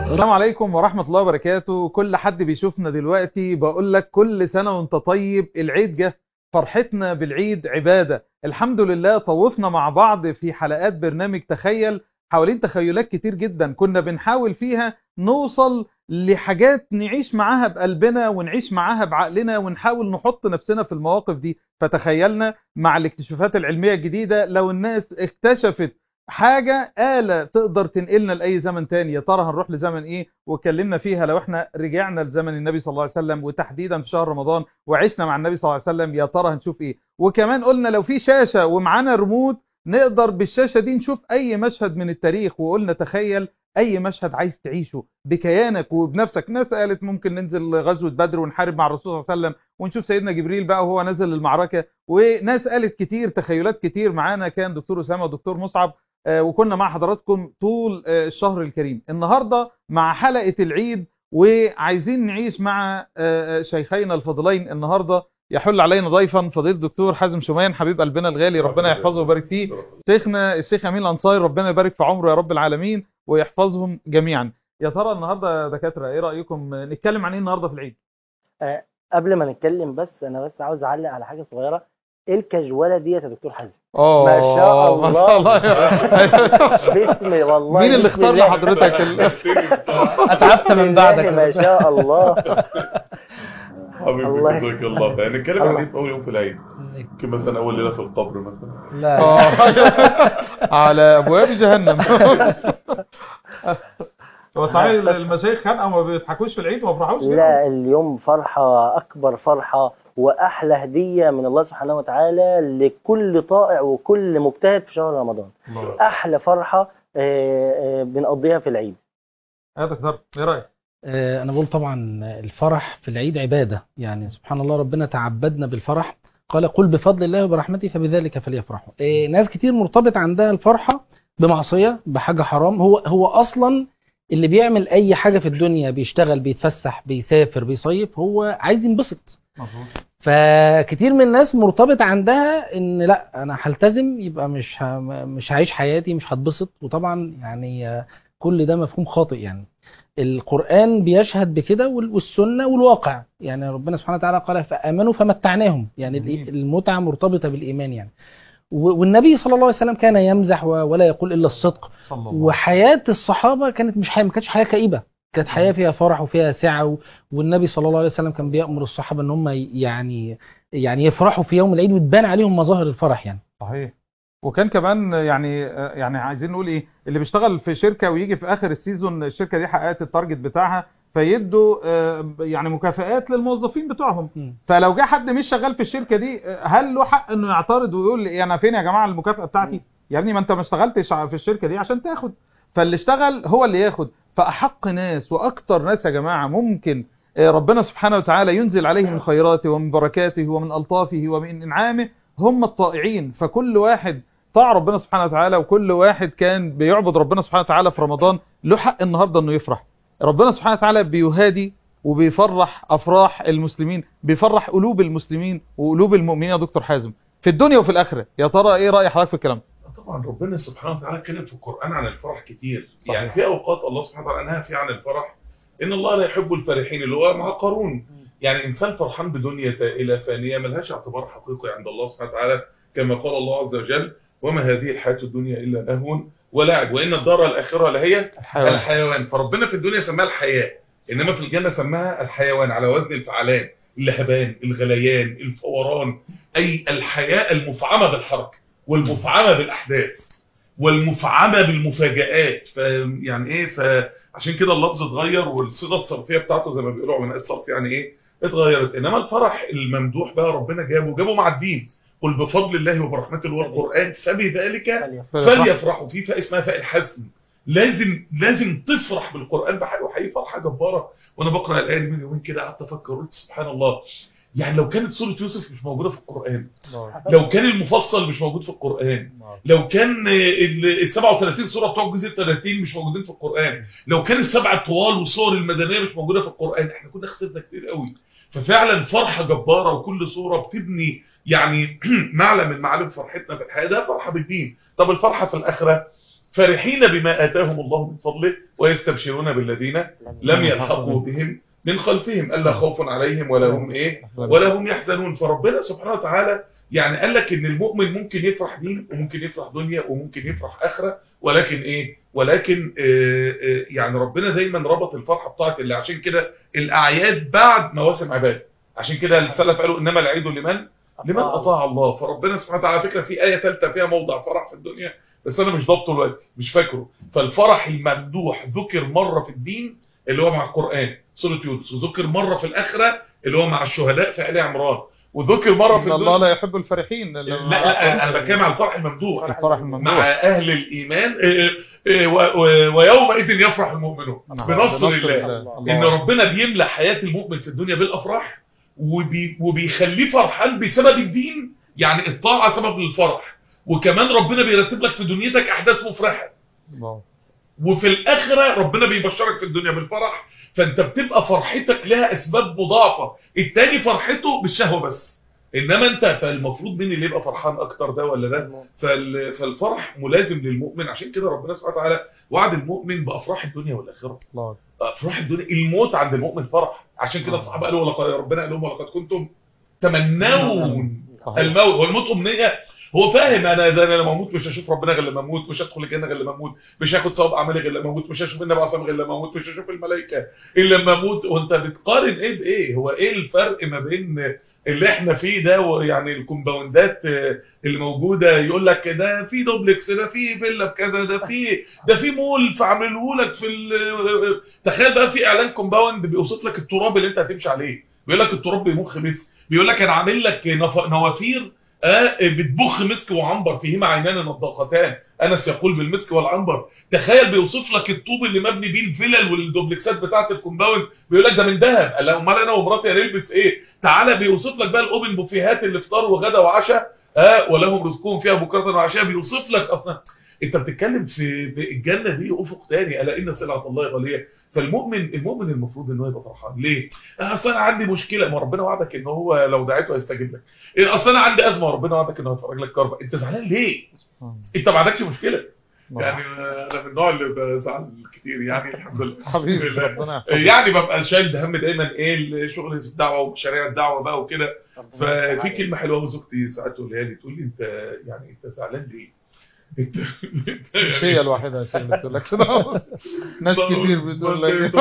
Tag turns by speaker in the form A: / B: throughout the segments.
A: السلام عليكم ورحمة الله وبركاته كل حد بيشوفنا دلوقتي بقول لك كل سنة وانت طيب العيد جه فرحتنا بالعيد عبادة الحمد لله طوفنا مع بعض في حلقات برنامج تخيل حوالين تخيلات كتير جدا كنا بنحاول فيها نوصل لحاجات نعيش معاها بقلبنا ونعيش معاها بعقلنا ونحاول نحط نفسنا في المواقف دي فتخيلنا مع الاكتشافات العلمية الجديدة لو الناس اكتشفت حاجة آلة تقدر تنقلنا لأي زمن تاني يا ترى هنروح لزمن إيه واتكلمنا فيها لو إحنا رجعنا لزمن النبي صلى الله عليه وسلم وتحديدا في شهر رمضان وعشنا مع النبي صلى الله عليه وسلم يا ترى هنشوف إيه وكمان قلنا لو في شاشة ومعانا ريموت نقدر بالشاشة دي نشوف أي مشهد من التاريخ وقلنا تخيل أي مشهد عايز تعيشه بكيانك وبنفسك ناس قالت ممكن ننزل غزوة بدر ونحارب مع الرسول صلى الله عليه وسلم ونشوف سيدنا جبريل بقى وهو نازل المعركة وناس قالت كتير تخيلات كتير معانا كان دكتور أسامة ودكتور مصعب وكنا مع حضراتكم طول الشهر الكريم النهاردة مع حلقة العيد وعايزين نعيش مع شيخينا الفضلين النهاردة يحل علينا ضيفا فضيل الدكتور حازم شومان حبيب قلبنا الغالي ربنا يحفظه ويبارك فيه شيخنا الشيخ امين الانصاري ربنا يبارك في عمره يا رب العالمين ويحفظهم جميعا يا ترى النهارده يا دكاتره ايه رايكم نتكلم عن ايه النهارده في العيد
B: أه قبل ما نتكلم بس انا بس عاوز اعلق على حاجه صغيره ايه الكجوله ديت يا دكتور حازم
A: اه
B: ما شاء الله
A: ما شاء الله
B: باسم والله
A: مين اللي
B: بسم
A: اختار
B: الله.
A: لحضرتك ال...
C: اتعبت من بعدك
B: ما شاء الله
D: حبيبي
B: الله
D: جزاك الله خير نتكلم عن
B: الله.
D: ايه في اول يوم في العيد يمكن مثلا اول ليله في القبر مثلا
C: لا
A: آه. على ابواب جهنم هو صحيح المشايخ خانقه ما بيضحكوش في العيد وما بيفرحوش
B: لا اليوم فرحه اكبر فرحه واحلى هديه من الله سبحانه وتعالى لكل طائع وكل مجتهد في شهر رمضان احلى فرحه آه، آه، بنقضيها في العيد
A: يا دكتور ايه رايك
C: آه، انا بقول طبعا الفرح في العيد عباده يعني سبحان الله ربنا تعبدنا بالفرح قال قل بفضل الله وبرحمته فبذلك فليفرحوا آه، ناس كتير مرتبط عندها الفرحه بمعصيه بحاجه حرام هو هو اصلا اللي بيعمل اي حاجه في الدنيا بيشتغل بيتفسح بيسافر بيصيف هو عايز ينبسط
A: مظبوط
C: فكتير من الناس مرتبط عندها ان لا انا هلتزم يبقى مش ه... مش هعيش حياتي مش هتبسط وطبعا يعني آه، كل ده مفهوم خاطئ يعني القرآن بيشهد بكده وال- والسنة والواقع يعني ربنا سبحانه وتعالى قال فآمنوا فمتعناهم يعني
A: جميل.
C: ال- المتعة مرتبطة بالإيمان يعني و- والنبي صلى الله عليه وسلم كان يمزح و- ولا يقول إلا الصدق
A: صلى الله
C: وحياة الصحابة كانت مش حياة ما كانتش حياة كئيبة كانت حياة فيها فرح وفيها سعة و- والنبي صلى الله عليه وسلم كان بيأمر الصحابة ان هم ي- يعني يعني يفرحوا في يوم العيد وتبان عليهم مظاهر الفرح يعني
A: صحيح وكان كمان يعني يعني عايزين نقول ايه اللي بيشتغل في شركه ويجي في اخر السيزون الشركه دي حققت التارجت بتاعها فيدوا آه، يعني مكافآت للموظفين بتوعهم
C: مم.
A: فلو جه حد مش شغال في الشركه دي آه، هل له حق انه يعترض ويقول إيه انا فين يا جماعه المكافاه بتاعتي يا ابني ما انت ما اشتغلتش في الشركه دي عشان تاخد فاللي اشتغل هو اللي ياخد فاحق ناس واكتر ناس يا جماعه ممكن آه، ربنا سبحانه وتعالى ينزل عليه من خيراته ومن بركاته ومن الطافه ومن انعامه هم الطائعين فكل واحد طاع ربنا سبحانه وتعالى وكل واحد كان بيعبد ربنا سبحانه وتعالى في رمضان له حق النهارده انه يفرح ربنا سبحانه وتعالى بيهادي وبيفرح افراح المسلمين بيفرح قلوب المسلمين وقلوب المؤمنين يا دكتور حازم في الدنيا وفي الاخره يا ترى ايه راي حضرتك في الكلام
D: طبعا ربنا سبحانه وتعالى اتكلم في القران عن الفرح كتير
A: صحيح.
D: يعني في اوقات الله سبحانه وتعالى نهى فيه عن الفرح ان الله لا يحب الفرحين اللي هو مع قارون يعني انسان فرحان بدنيا زائله فانيه ملهاش اعتبار حقيقي عند الله سبحانه وتعالى كما قال الله عز وجل وما هذه الحياه الدنيا الا لهو ولعب وان الدار الاخره لهي
A: الحيوان
D: الحيوان فربنا في الدنيا سماها الحياة انما في الجنة سماها الحيوان على وزن الفعلان اللهبان الغليان الفوران اي الحياة المفعمة بالحركة والمفعمة بالاحداث والمفعمة بالمفاجآت ف يعني ايه فعشان كده اللفظ اتغير والصيغه الصرفيه بتاعته زي ما بيقولوا علماء الصرف يعني ايه اتغيرت انما الفرح الممدوح بقى ربنا جابه جابه مع الدين قل بفضل الله وبرحمته والقران فبذلك فليفرحوا في فاء اسمها فاء الحزم لازم لازم تفرح بالقران بحاجه وحقيقي فرحه جباره وانا بقرا الايه دي من يومين كده قعدت افكر قلت سبحان الله يعني لو كانت سوره يوسف مش موجوده في القران لو كان المفصل مش موجود في القران لو كان ال 37 سوره بتوع الجزء 30 مش موجودين في القران لو كان السبع الطوال والصور المدنيه مش موجوده في القران احنا كنا خسرنا كتير قوي ففعلا فرحه جباره وكل صوره بتبني يعني معلم من معالم فرحتنا في الحياه ده فرحه بالدين طب الفرحه في الاخره فرحين بما آتاهم الله من فضله ويستبشرون بالذين لم يلحقوا بهم من خلفهم ألا خوف عليهم ولا هم إيه ولا هم يحزنون فربنا سبحانه وتعالى يعني قال لك ان المؤمن ممكن يفرح دين وممكن يفرح دنيا وممكن يفرح اخره ولكن ايه ولكن آه آه يعني ربنا دايما ربط الفرحه بتاعت اللي عشان كده الاعياد بعد مواسم عباده عشان كده السلف قالوا انما العيد لمن لمن اطاع الله فربنا سبحانه وتعالى على فكره في ايه ثالثه فيها موضع فرح في الدنيا بس انا مش ضابطه دلوقتي مش فاكره فالفرح الممدوح ذكر مره في الدين اللي هو مع القران سوره يونس وذكر مره في الاخره اللي هو مع الشهداء في ال عمران وذكر مره في
A: إن الله لا يحب الفرحين
D: لا لا انا بتكلم على الفرح الممدوح
A: الفرح
D: مع
A: الممدوح
D: اهل الايمان إيه، إيه، و- و- ويومئذ يفرح المؤمنون
A: نعم.
D: بنصر
A: بنصر
D: الله
A: الله.
D: ان ربنا بيملى حياه المؤمن في الدنيا بالافراح وبي وبيخليه فرحان بسبب الدين يعني الطاعه سبب للفرح وكمان ربنا بيرتب لك في دنيتك احداث مفرحه
A: الله.
D: وفي الاخره ربنا بيبشرك في الدنيا بالفرح فانت بتبقى فرحتك لها اسباب مضاعفه التاني فرحته بالشهوه بس انما انت فالمفروض مين اللي يبقى فرحان اكتر ده ولا ده فال- فالفرح ملازم للمؤمن عشان كده ربنا سبحانه وتعالى وعد المؤمن بافراح الدنيا والاخره
A: الله
D: افراح الدنيا الموت عند المؤمن فرح عشان كده
A: آه.
D: الصحابه قالوا ولقد ربنا قال لهم ولقد كنتم تمنون
A: صحيح
D: الموت والموت امنيه هو فاهم انا ده انا لما اموت مش هشوف ربنا غير لما اموت مش هدخل الجنه غير لما اموت مش هاخد ثواب اعمالي غير لما اموت مش هشوف النبي عليه غير لما اموت مش هشوف الملائكه الا لما اموت وانت بتقارن ايه بايه هو ايه الفرق ما بين اللي احنا فيه ده ويعني الكومباوندات آه، اللي موجوده يقول لك ده في دوبلكس ده في فيلا بكذا ده في ده في مول فعملوه لك في ال- تخيل بقى في اعلان كومباوند بيوصف لك التراب اللي انت هتمشي عليه بيقول لك التراب بيمخ مسك بيقول لك انا عامل لك نف- نوافير آه بتبخ مسك وعنبر فيهما عينان نضاقتان انس يقول بالمسك والعنبر تخيل بيوصف لك الطوب اللي مبني بيه الفلل والدوبلكسات بتاعه الكومباوند بيقول لك ده من ذهب قال له امال انا ومراتي هنلبس ايه تعالى بيوصف لك بقى الاوبن بوفيهات اللي فطار وغدا وعشاء آه ولهم رزقهم فيها بكره وعشاء بيوصف لك اصلا انت بتتكلم في في الجنه دي افق تاني الا ان سلعه الله غاليه فالمؤمن المؤمن المفروض ان هو يبقى فرحان ليه اصل انا عندي مشكله ما ربنا وعدك ان هو لو دعيته هيستجيب لك إيه، اصل انا عندي ازمه وربنا وعدك انه هيفرج لك كربه انت زعلان ليه انت ما عندكش مشكله يعني انا من النوع اللي بزعل كتير يعني الحمد لله
A: حبيبي
D: لله.
A: ربنا يحفظك.
D: يعني ببقى شايل هم دايما ايه الشغل في الدعوه ومشاريع الدعوه بقى وكده ففي كلمه حلوه وزوجتي ساعات تقولها لي تقول لي انت يعني انت زعلان ليه؟ انت انت
A: مش هي الوحيده يا شيخ اللي بتقول لك كده ناس كتير بتقول لك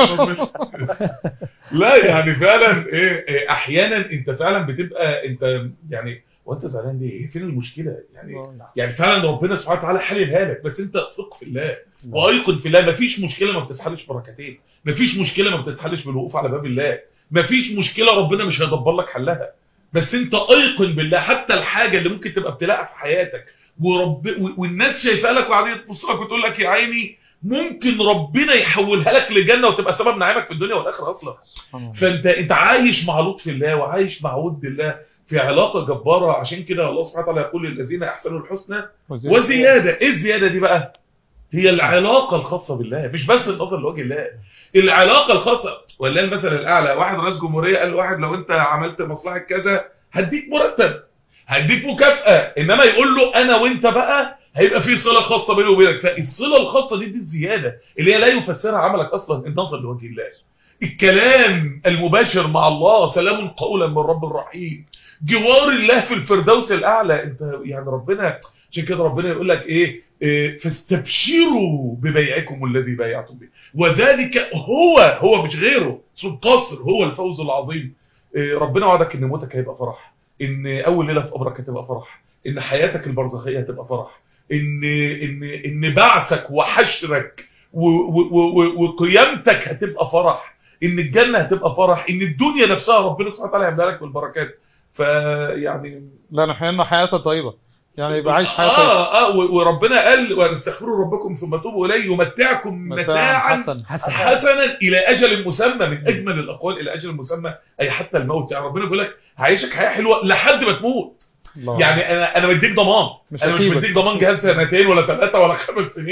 D: لا يعني فعلا ايه إيه، احيانا انت فعلا بتبقى انت يعني وانت زعلان ليه؟ فين المشكله؟ يعني يعني فعلا ربنا سبحانه وتعالى حللها لك بس انت ثق في الله وايقن في الله مفيش مشكله ما بتتحلش بركتين مفيش مشكله ما بتتحلش بالوقوف على باب الله مفيش مشكله ربنا مش هيدبر لك حلها بس انت ايقن بالله حتى الحاجه اللي ممكن تبقى ابتلاء في حياتك ورب و- والناس شايفاها لك وقاعدين تبص لك وتقول لك يا عيني ممكن ربنا يحولها لك لجنه وتبقى سبب نعيمك في الدنيا والاخره اصلا
A: سبحان الله.
D: فانت انت عايش مع لطف الله وعايش مع ود الله في علاقه جباره عشان كده الله سبحانه وتعالى يقول للذين احسنوا الحسنى وزياده ايه الزياده دي بقى هي العلاقه الخاصه بالله مش بس النظر لوجه الله العلاقه الخاصه ولا المثل الاعلى واحد رئيس جمهوريه قال لواحد لو انت عملت مصلحه كذا هديك مرتب هديك مكافاه انما يقول له انا وانت بقى هيبقى في صله خاصه بيني وبينك فالصله الخاصه دي دي الزياده اللي هي لا يفسرها عملك اصلا النظر لوجه الله الكلام المباشر مع الله سلام قولا من رب الرحيم جوار الله في الفردوس الاعلى انت يعني ربنا عشان كده ربنا يقول لك ايه, إيه فاستبشروا ببيعكم الذي بايعتم به وذلك هو هو مش غيره اسمه القصر هو الفوز العظيم إيه ربنا وعدك ان موتك هيبقى فرح ان اول ليله في قبرك هتبقى فرح ان حياتك البرزخيه هتبقى فرح ان ان ان بعثك وحشرك و- و- و- وقيامتك هتبقى فرح ان الجنه هتبقى فرح ان الدنيا نفسها ربنا سبحانه وتعالى هيملاها لك بالبركات فيعني
A: لا نحيينا حياه طيبه يعني يبقى عايش حياه طيبه
D: اه اه و- وربنا قال واستغفروا ربكم ثم توبوا اليه يمتعكم متاعا
A: حسن
C: حسن
D: حسنا الى اجل مسمى من اجمل الاقوال الى اجل مسمى اي حتى الموت يعني ربنا بيقول لك هعيشك حياه حلوه لحد ما تموت
A: الله.
D: يعني انا انا مديك ضمان
A: مش
D: انا مش
A: هسيبك.
D: مديك ضمان جهاز سنتين ولا ثلاثه ولا خمس سنين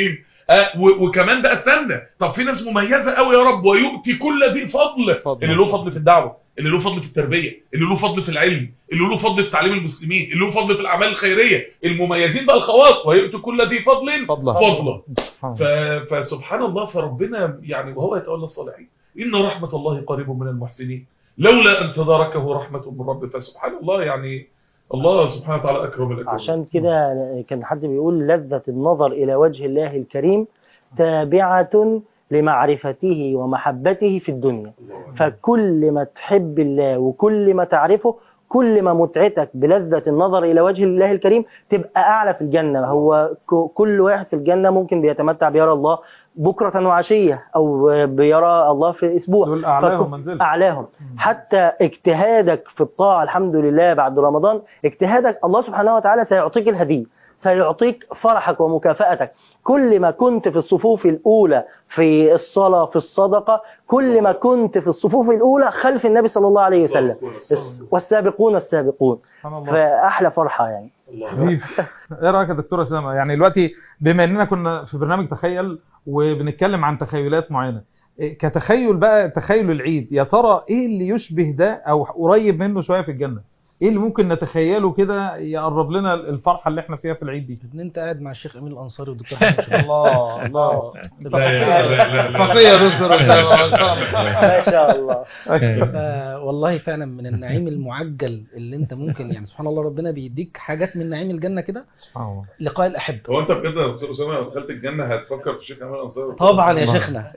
D: آه و- وكمان بقى استنى طب في ناس مميزه قوي يا رب ويؤتي كل ذي فضل
A: فضل.
D: اللي له فضل في الدعوه اللي له فضل في التربيه اللي له فضل في العلم اللي له فضل في تعليم المسلمين اللي له فضل في الاعمال الخيريه المميزين بقى الخواص ويؤتي كل ذي فضل
A: فضلا
D: فضلا
A: سبحان
D: ف... فسبحان الله فربنا يعني وهو يتولى الصالحين إن رحمة الله قريب من المحسنين لولا أن تداركه رحمة من رب فسبحان الله يعني الله سبحانه وتعالى أكرم الأكرم
B: عشان كده كان حد بيقول لذة النظر إلى وجه الله الكريم تابعة لمعرفته ومحبته في الدنيا فكل ما تحب الله وكل ما تعرفه كل ما متعتك بلذة النظر إلى وجه الله الكريم تبقى أعلى في الجنة هو ك- كل واحد في الجنة ممكن بيتمتع بيرى الله بكرة وعشية أو بيرى الله في أسبوع
A: دول أعلاهم
B: فك-
A: منزلة.
B: أعلاهم حتى اجتهادك في الطاعة الحمد لله بعد رمضان اجتهادك الله سبحانه وتعالى سيعطيك الهدية سيعطيك فرحك ومكافأتك كل ما كنت في الصفوف الأولى في الصلاة في الصدقة كل ما كنت في الصفوف الأولى خلف النبي صلى الله عليه وسلم والسابقون السابقون
A: سبحان الله
B: فأحلى فرحة يعني
A: حبيبي ايه رايك يا دكتوره سامه يعني دلوقتي بما اننا كنا في برنامج تخيل وبنتكلم عن تخيلات معينه إيه كتخيل بقى تخيل العيد يا ترى ايه اللي يشبه ده او قريب منه شويه في الجنه ايه اللي ممكن نتخيله كده يقرب لنا الفرحه اللي احنا فيها في العيد دي
C: ان انت قاعد مع الشيخ امين الانصاري والدكتور حسن شريف.
A: الله الله
D: لا لا لا لا
A: فقيه يا دكتور أسامة، ما شاء الله
B: ما شاء الله
C: ف- والله فعلا من النعيم المعجل اللي انت ممكن يعني سبحان الله ربنا بيديك حاجات من نعيم الجنه كده
A: سبحان الله
C: لقاء الاحبه
D: هو انت بجد يا دكتور اسامه لو دخلت الجنه هتفكر في شيخ امال انصار
C: طبعا يا شيخنا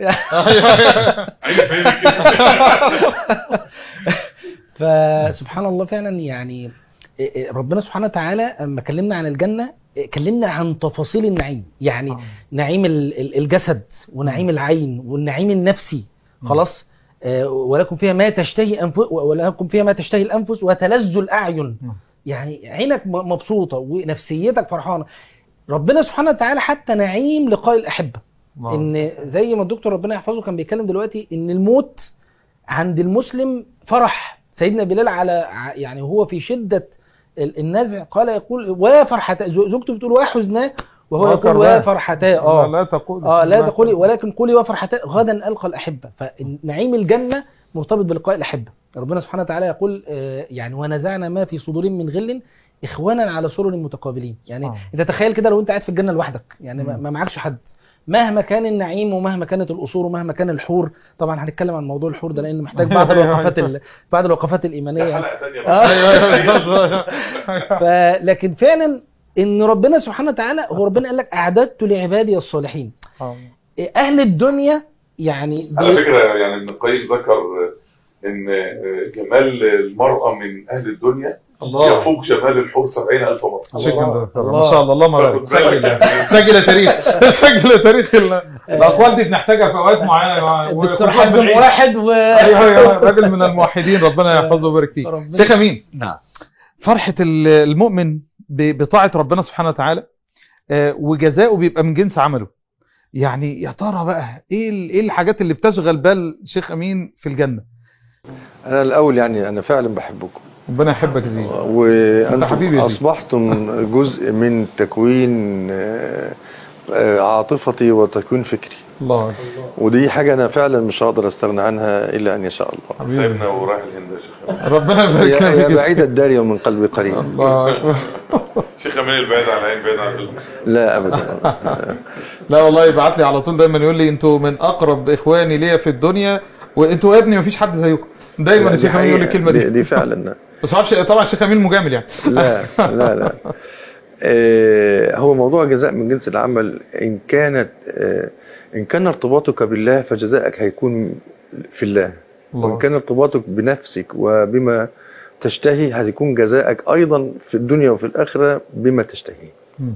D: عيني في عيني كده
C: فسبحان الله فعلا يعني إيه إيه ربنا سبحانه وتعالى لما كلمنا عن الجنه إيه كلمنا عن تفاصيل النعيم يعني نعيم ال- ال- الجسد ونعيم العين والنعيم النفسي خلاص آه، ولكم فيها ما تشتهي انفس ولكم فيها ما تشتهي الانفس وتلذ الاعين
A: نعم.
C: يعني عينك م- مبسوطه ونفسيتك فرحانه ربنا سبحانه وتعالى حتى نعيم لقاء الاحبه
A: الله.
C: ان زي ما الدكتور ربنا يحفظه كان بيتكلم دلوقتي ان الموت عند المسلم فرح سيدنا بلال على ع- يعني هو في شده ال- النزع قال يقول ويا فرحتاه زو- زوجته بتقول ويا حزناه وهو يقول
A: وكرباه.
C: ويا فرحتاه اه
A: لا تقول
C: اه لا تقولي ولكن قولي وفرحتان غدا القى الاحبه فنعيم الجنه مرتبط بلقاء الاحبه ربنا سبحانه وتعالى يقول آه، يعني ونزعنا ما في صدورهم من غل اخوانا على سرر متقابلين يعني
A: آه.
C: انت تخيل كده لو انت قاعد في الجنه لوحدك يعني ما
A: مم.
C: ما معكش حد مهما كان النعيم ومهما كانت القصور ومهما كان الحور طبعا هنتكلم عن موضوع الحور ده لان محتاج بعض
A: أيوة، أيوة.
C: الوقفات ال... بعض الوقفات
D: ده
C: الايمانيه
D: حلقه ثانيه
C: آه.
A: ايوه ايوه بالظبط.
C: ف... لكن فعلا ان ربنا سبحانه وتعالى هو ربنا قال لك اعددت لعبادي الصالحين
A: آه.
C: اهل الدنيا يعني
D: على
C: بي...
D: فكره يعني ابن القيم ذكر ان جمال المراه من اهل الدنيا يفوق جمال الحور 70000 مره
A: شكرا
C: الله.
A: دكتور ما شاء الله اللهم بارك
D: خد بالك
A: سجل
D: يعني.
A: سجل تاريخ سجل تاريخ ال- الاقوال دي بنحتاجها في اوقات معينه يا جماعه
C: الدكتور
A: وكل
C: حازم
A: بعيد.
C: واحد و
A: ايوه ايوه راجل من الموحدين ربنا يحفظه ويبارك فيه
C: ربنا-
A: شيخ امين
E: نعم
A: فرحه ال- المؤمن ب- بطاعه ربنا سبحانه وتعالى آه، وجزاؤه بيبقى من جنس عمله يعني يا ترى بقى ايه ال- ايه الحاجات اللي بتشغل بال شيخ امين في الجنه
E: انا الاول يعني انا فعلا بحبكم
A: ربنا يحبك يا زين أنت
E: وانتم
A: حبيبي يا زين.
E: اصبحتم جزء من تكوين آه، آه، عاطفتي وتكوين فكري
A: الله
E: ودي حاجه انا فعلا مش هقدر استغنى عنها الا ان يشاء الله
A: حبيبي
D: سايبنا ورايح الهند يا شيخ
A: ربنا يبارك
E: يا, يا
A: فيك
E: بعيد الدار ومن قلبي قريب
A: الله أكبر.
D: شيخ امين البعيد عن العين بعيد عن القلب
E: لا ابدا
A: لا والله يبعت لي على طول دايما يقول لي انتوا من اقرب اخواني ليا في الدنيا وانتوا يا ابني مفيش حد زيكم دايما
E: لا، دي
A: الشيخ امين يقول لي
E: حقيقة.
A: الكلمه
E: دي,
A: دي
E: دي فعلا
A: بس معرفش طبعا الشيخ امين مجامل يعني
E: لا لا لا آه، هو موضوع جزاء من جنس العمل إن كانت آه، إن كان ارتباطك بالله فجزاءك هيكون في الله وإن كان ارتباطك بنفسك وبما تشتهي هيكون جزاءك أيضا في الدنيا وفي الآخرة بما تشتهي
A: مم.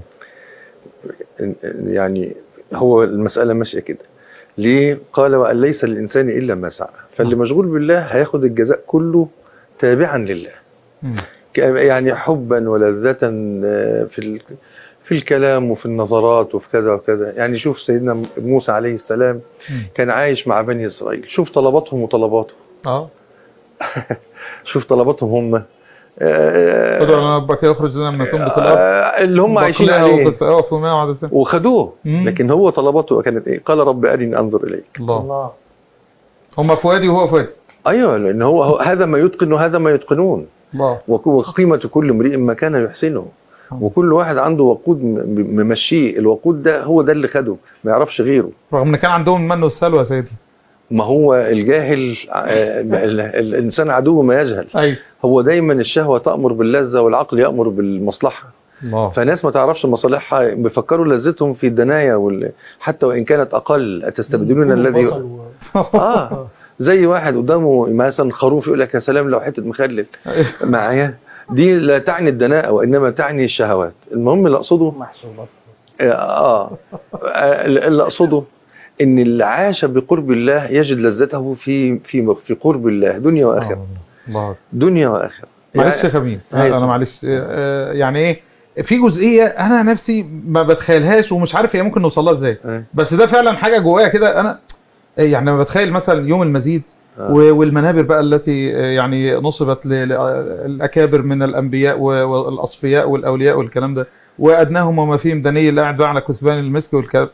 E: يعني هو المسألة ماشية كده ليه قال وأن ليس للإنسان إلا ما سعى فاللي مشغول بالله هياخد الجزاء كله تابعا لله
A: مم.
E: ك- يعني حبا ولذة آه، في ال- في الكلام وفي النظرات وفي كذا وكذا يعني شوف سيدنا موسى عليه السلام
A: مم.
E: كان عايش مع بني إسرائيل شوف طلباتهم وطلباته
A: اه
E: شوف طلباتهم هم آه،
A: ادعوا لنا ربك يخرج لنا من تنبت الارض
E: آه، اللي هم عايشين
A: بقلها
E: عليه
A: وقثاء وفوماء وعدساء
E: وخدوه
A: مم.
E: لكن هو طلباته كانت ايه قال رب ارني انظر اليك
A: الله
B: الله
A: هم فؤادي وهو فؤادي
E: ايوه لان هو هو- هذا ما يتقن وهذا ما يتقنون
A: الله
E: وك- وقيمه كل امرئ ما كان يحسنه وكل واحد عنده وقود م- ممشيه الوقود ده هو ده اللي خده ما يعرفش غيره
A: رغم ان كان عندهم المن والسلوى يا سيدي
E: ما هو الجاهل آه، ال- الانسان عدو ما يجهل
A: ايوه
E: هو دايما الشهوه تامر باللذه والعقل يامر بالمصلحه
A: الله
E: فناس ما تعرفش مصالحها بيفكروا لذتهم في الدنايا وال... حتى وان كانت اقل اتستبدلون الذي
B: بصل و-
E: اه زي واحد قدامه مثلا خروف يقول لك يا سلام لو حته مخلل معايا دي لا تعني الدناءة وانما تعني الشهوات المهم اللي اقصده
B: محسوبات
E: اه آه، اللي اقصده ان اللي عاش بقرب الله يجد لذته في في في قرب الله دنيا واخره
A: الله
E: دنيا واخره
A: معلش يا خبير
E: أيوة.
A: انا معلش آه، يعني ايه في جزئيه انا نفسي ما بتخيلهاش ومش عارف هي ممكن نوصل لها ازاي
E: أيوة.
A: بس ده فعلا حاجه جوايا كده انا يعني لما بتخيل مثلا يوم المزيد
E: آه.
A: و- والمنابر بقى التي آه، يعني نصبت للاكابر من الانبياء و- والاصفياء والاولياء والكلام ده وادناهم وما فيهم دني اللي قاعد بقى على كثبان المسك والكلام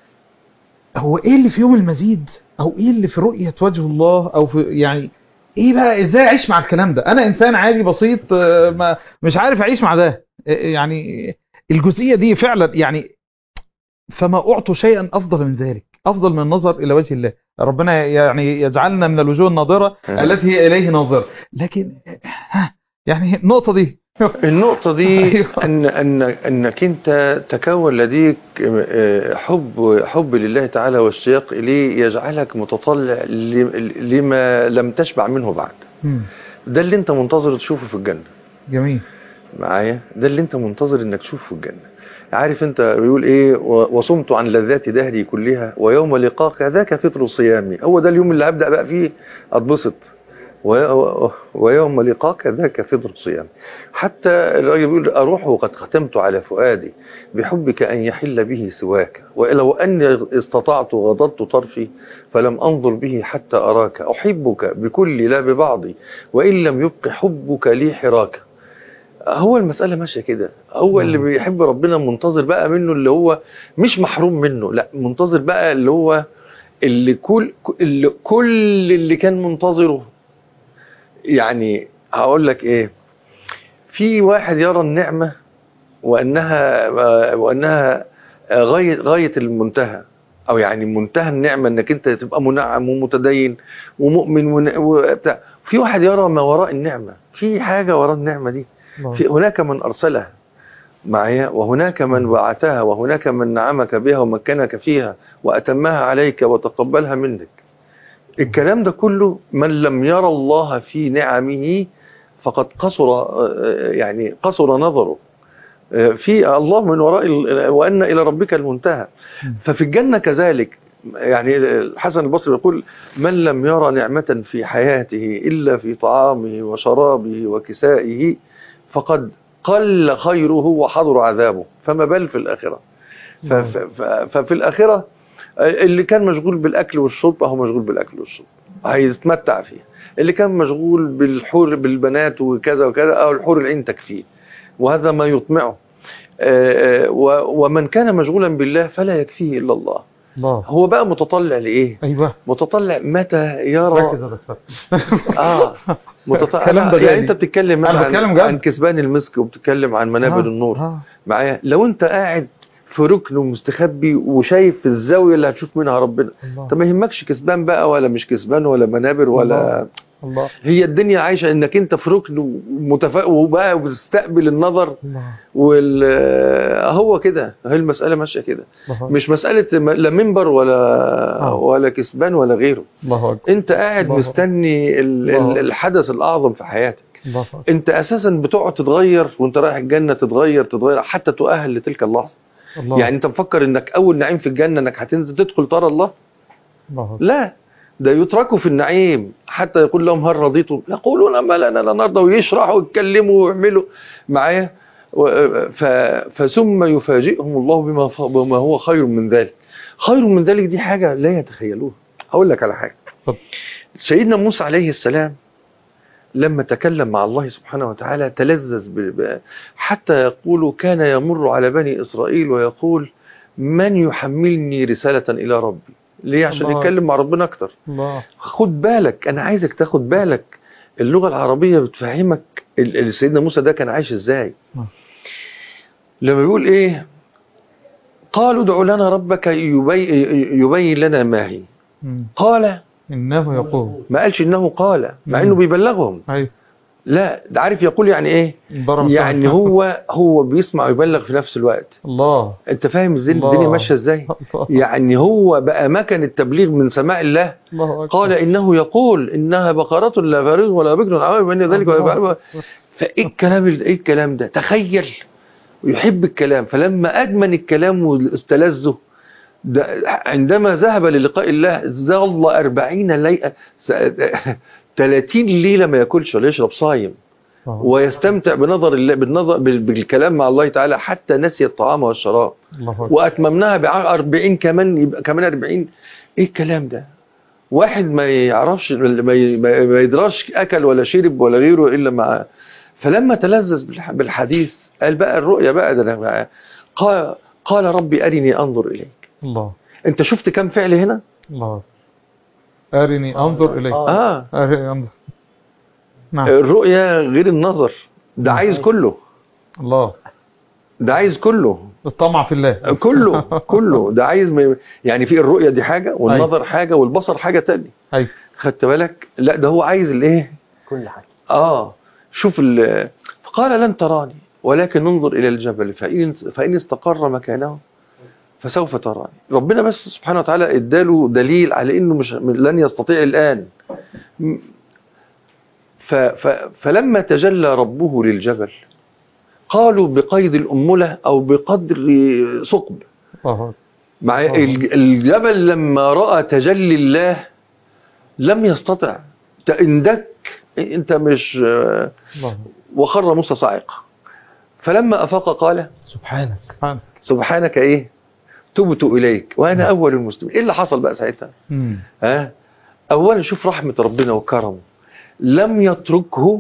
A: هو ايه اللي في يوم المزيد او ايه اللي في رؤيه وجه الله او في يعني ايه بقى ازاي اعيش مع الكلام ده انا انسان عادي بسيط آه، ما مش عارف اعيش مع ده آه، يعني الجزئيه دي فعلا يعني فما اعطوا شيئا افضل من ذلك افضل من النظر الى وجه الله ربنا يعني يجعلنا من الوجوه الناظره
E: آه.
A: التي هي اليه ناظره لكن ها يعني النقطه دي
E: النقطة دي
A: أيوة.
E: أن أن أنك أنت تكون لديك آه، حب حب لله تعالى والاشتياق إليه يجعلك متطلع ل- لما لم تشبع منه بعد
A: مم.
E: ده اللي أنت منتظر تشوفه في الجنة
A: جميل
E: معايا ده اللي أنت منتظر إنك تشوفه في الجنة عارف أنت بيقول إيه و- وصمت عن لذات دهري كلها ويوم لقاك ذاك فطر صيامي هو ده اليوم اللي أبدأ بقى فيه أتبسط و- ويوم لقاك ذاك فطر صيامي حتى الراجل بيقول أروح وقد ختمت على فؤادي بحبك أن يحل به سواك ولو أني استطعت غضضت طرفي فلم أنظر به حتى أراك أحبك بكل لا ببعضي وإن لم يبق حبك لي حراك هو المسألة ماشية كده هو اللي بيحب ربنا منتظر بقى منه اللي هو مش محروم منه لا منتظر بقى اللي هو اللي كل اللي كل اللي كان منتظره يعني هقول لك ايه في واحد يرى النعمة وانها وانها غاية غاية المنتهى او يعني منتهى النعمة انك انت تبقى منعم ومتدين ومؤمن ون- وبتاع في واحد يرى ما وراء النعمة في حاجة وراء النعمة دي في هناك من أرسلها معايا وهناك من بعثها وهناك من نعمك بها ومكنك فيها وأتمها عليك وتقبلها منك الكلام ده كله من لم يرى الله في نعمه فقد قصر آه، يعني قصر نظره آه، في الله من وراء ال- وأن إلى ربك المنتهى ففي الجنة كذلك يعني الحسن البصري يقول من لم يرى نعمة في حياته إلا في طعامه وشرابه وكسائه فقد قل خيره وحضر عذابه فما بال في الآخرة ف- ف- ف- ففي الآخرة اللي كان مشغول بالأكل والشرب أهو مشغول بالأكل والشرب هيتمتع فيه اللي كان مشغول بالحور بالبنات وكذا وكذا أو الحور العين تكفيه وهذا ما يطمعه آه، آه، و- ومن كان مشغولا بالله فلا يكفيه إلا الله
A: الله
E: هو بقى متطلع لإيه
A: ايوه
E: متطلع متى يرى
A: ركز يا دكتور
E: اه متطلع
A: الكلام ده
E: يعني
A: جاني.
E: انت بتتكلم
A: أنا
E: مثلا
A: بتكلم
E: عن,
A: جد.
E: عن كسبان المسك وبتتكلم عن منابر
A: آه،
E: النور
A: آه.
E: معايا لو انت قاعد في ركن ومستخبي وشايف الزاويه اللي هتشوف منها ربنا
A: الله
E: انت ما يهمكش كسبان بقى ولا مش كسبان ولا منابر ولا
A: الله
E: هي الدنيا عايشه انك انت في ركن ومتفق وبقى بتستقبل النظر
A: الله
E: وال هو كده هي المساله ماشيه كده
A: الله
E: مش مساله م- لا منبر ولا
A: آه.
E: ولا كسبان ولا غيره
A: الله اكبر
E: انت قاعد
A: الله.
E: مستني ال-
A: الله.
E: ال- الحدث الاعظم في حياتك
A: الله اكبر
E: انت اساسا بتقعد تتغير وانت رايح الجنه تتغير تتغير حتى تؤهل لتلك اللحظه
A: الله
E: يعني انت مفكر انك اول نعيم في الجنه انك هتنزل تدخل ترى الله
A: الله أكبر.
E: لا ده يتركوا في النعيم حتى يقول لهم هل رضيتم يقولون ما لنا لا نرضى ويشرحوا ويتكلموا ويعملوا معايا و- ف... فثم يفاجئهم الله بما, ف... بما هو خير من ذلك خير من ذلك دي حاجة لا يتخيلوها هقول لك على حاجة
A: اتفضل.
E: سيدنا موسى عليه السلام لما تكلم مع الله سبحانه وتعالى تلذذ ب... ب... حتى يقول كان يمر على بني إسرائيل ويقول من يحملني رسالة إلى ربي ليه عشان
A: الله.
E: يتكلم مع ربنا أكتر
A: الله
E: خد بالك أنا عايزك تاخد بالك اللغة العربية بتفهمك ال- ال- سيدنا موسى ده كان عايش إزاي
A: نعم.
E: لما بيقول إيه قالوا ادع لنا ربك يبي... يبين لنا ما هي
A: مم.
E: قال
A: إنه يقول
E: ما قالش إنه قال مع
A: مم.
E: إنه بيبلغهم
A: أيوه
E: لا ده عارف يقول يعني إيه
A: ضرب
E: يعني
A: صوت.
E: هو هو بيسمع ويبلغ في نفس الوقت
A: الله
E: انت فاهم ازاي
A: الله.
E: الدنيا ماشيه ازاي
A: الله
E: يعني هو بقى مكن التبليغ من سماع الله
A: الله أكبر.
E: قال انه يقول انها بقره لا فارغ ولا بكر عوام بين ذلك
A: الله.
E: ويفعل فايه الكلام ايه الكلام ده تخيل ويحب الكلام فلما ادمن الكلام واستلذه ده عندما ذهب للقاء الله ظل أربعين ليلة 30 ليلة ما ياكلش ولا يشرب صايم
A: الله
E: ويستمتع بنظر الله بالنظر بال- بالكلام مع الله تعالى حتى نسي الطعام والشراب
A: الله أكبر.
E: واتممناها ب 40 كمان يبقى كمان 40 ايه الكلام ده واحد ما يعرفش ما ي- ما ما يدراش اكل ولا شرب ولا غيره الا مع فلما تلذذ بالح- بالحديث قال بقى الرؤيا بقى ده أنا بقى قال قال ربي ارني انظر اليك
A: الله
E: انت شفت كم فعل هنا
A: الله أرني أنظر إليك
B: آه.
E: اه
A: أرني أنظر نعم
E: الرؤيا غير النظر ده عايز كله
A: الله
E: ده عايز كله
A: الطمع في الله
E: كله كله ده عايز ما- يعني في الرؤية دي حاجة والنظر حاجة والبصر حاجة تانية
A: أيوه
E: خدت بالك لا ده هو عايز الايه
B: كل حاجة
E: اه شوف ال- فقال لن تراني ولكن انظر الى الجبل فإن, فإن استقر مكانه فسوف تراني ربنا بس سبحانه وتعالى اداله دليل على انه مش لن يستطيع الان م- ف ف فلما تجلى ربه للجبل قالوا بقيد الأمولة أو بقدر ثقب
A: الله أكبر.
E: مع
A: آه.
E: الج- الجبل لما رأى تجلي الله لم يستطع ت- اندك انت مش
A: الله أكبر.
E: وخر موسى صاعقة فلما أفاق قال
C: سبحانك
A: سبحان
E: سبحانك ايه تبت إليك وأنا
A: نعم.
E: أول المسلمين إيه اللي حصل بقى ساعتها
A: مم.
E: ها أولا شوف رحمة ربنا وكرمه لم يتركه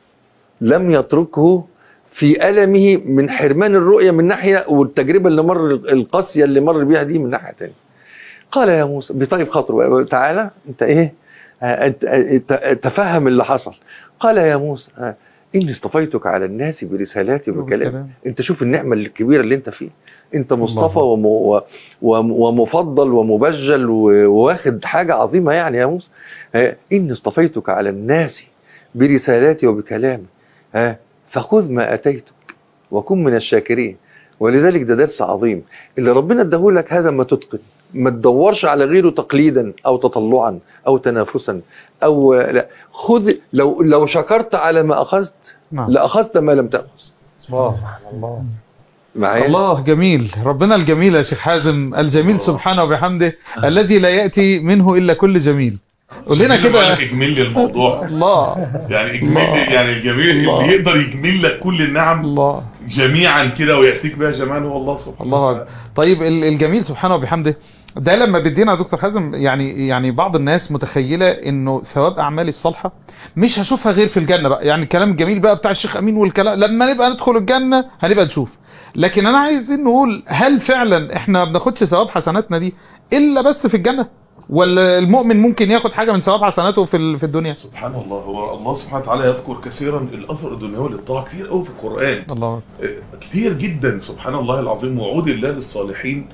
E: لم يتركه في ألمه من حرمان الرؤية من ناحية والتجربة اللي مر القاسية اللي مر بيها دي من ناحية تانية قال يا موسى بطيب خاطره بقى، تعالى انت ايه آه، انت آه، تفهم اللي حصل قال يا موسى آه، اني اصطفيتك على الناس برسالاتي وبكلامي
A: وبكلامي.
E: انت شوف النعمة الكبيرة اللي انت فيه انت مصطفى
A: الله.
E: وم... و- وم- ومفضل ومبجل و- وواخد حاجة عظيمة يعني يا موسى آه، اني اصطفيتك على الناس برسالاتي وبكلامي ها فخذ ما اتيتك وكن من الشاكرين ولذلك ده درس عظيم اللي ربنا اداهولك هذا ما تتقن ما تدورش على غيره تقليدا او تطلعا او تنافسا او لا خذ لو لو شكرت على ما اخذت
A: نعم
E: لاخذت ما لم تاخذ
A: الله الله
E: معايا
A: الله جميل ربنا الجميل يا شيخ حازم الجميل سبحانه وبحمده الذي لا يأتي منه إلا كل جميل قول لنا
D: عشان بقول لك
A: كده
D: اجمل لي الموضوع
A: الله
D: يعني اجمل
A: الله.
D: لي يعني الجميل
A: الله.
D: اللي يقدر يجمل لك كل النعم
A: الله
D: جميعا كده وياتيك بها جمال هو الله سبحانه
A: الله أكبر. طيب ال- الجميل سبحانه وبحمده ده لما بيدينا يا دكتور حازم يعني يعني بعض الناس متخيله انه ثواب اعمالي الصالحه مش هشوفها غير في الجنه بقى يعني الكلام الجميل بقى بتاع الشيخ امين والكلام لما نبقى ندخل الجنه هنبقى نشوف لكن انا عايزين نقول هل فعلا احنا ما بناخدش ثواب حسناتنا دي الا بس في الجنه ولا المؤمن ممكن ياخد حاجه من ثواب حسناته في ال- في الدنيا
D: سبحان الله هو الله سبحانه وتعالى يذكر كثيرا الاثر الدنيوي للطاعه كتير قوي في القران
A: الله
D: كتير جدا سبحان الله العظيم وعود الله للصالحين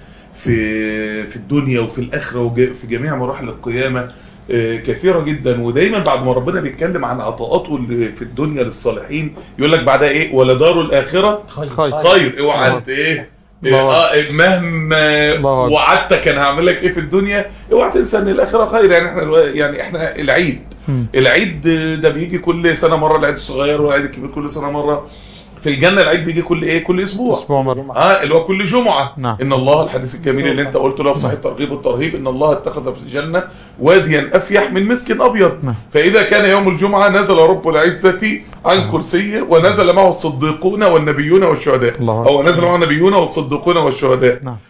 D: في في الدنيا وفي الاخره وفي جميع مراحل القيامه آه، كثيره جدا ودايما بعد ما ربنا بيتكلم عن عطاءاته اللي في الدنيا للصالحين يقول لك بعدها ايه ولدار الاخره
C: خير
A: خير
D: خير اوعى
A: الله.
D: انت ايه
A: الله.
D: آه، مهما
A: الله أكبر.
D: وعدتك انا هعمل لك ايه في الدنيا اوعى تنسى ان الاخره خير يعني احنا الو- يعني احنا العيد
A: مم.
D: العيد ده بيجي كل سنه مره العيد الصغير والعيد الكبير كل سنه مره في الجنه العيد بيجي كل ايه كل اسبوع
A: اسبوع مره
D: اه اللي هو كل جمعه
A: نعم.
D: ان الله الحديث الجميل اللي انت قلته له في صحيح الترغيب والترهيب ان الله اتخذ في الجنه واديا افيح من مسك ابيض
A: نعم.
D: فاذا كان يوم الجمعه نزل رب العزه عن كرسيه ونزل معه الصديقون والنبيون والشهداء
A: الله
D: او نزل معه النبيون والصديقون والشهداء
A: نعم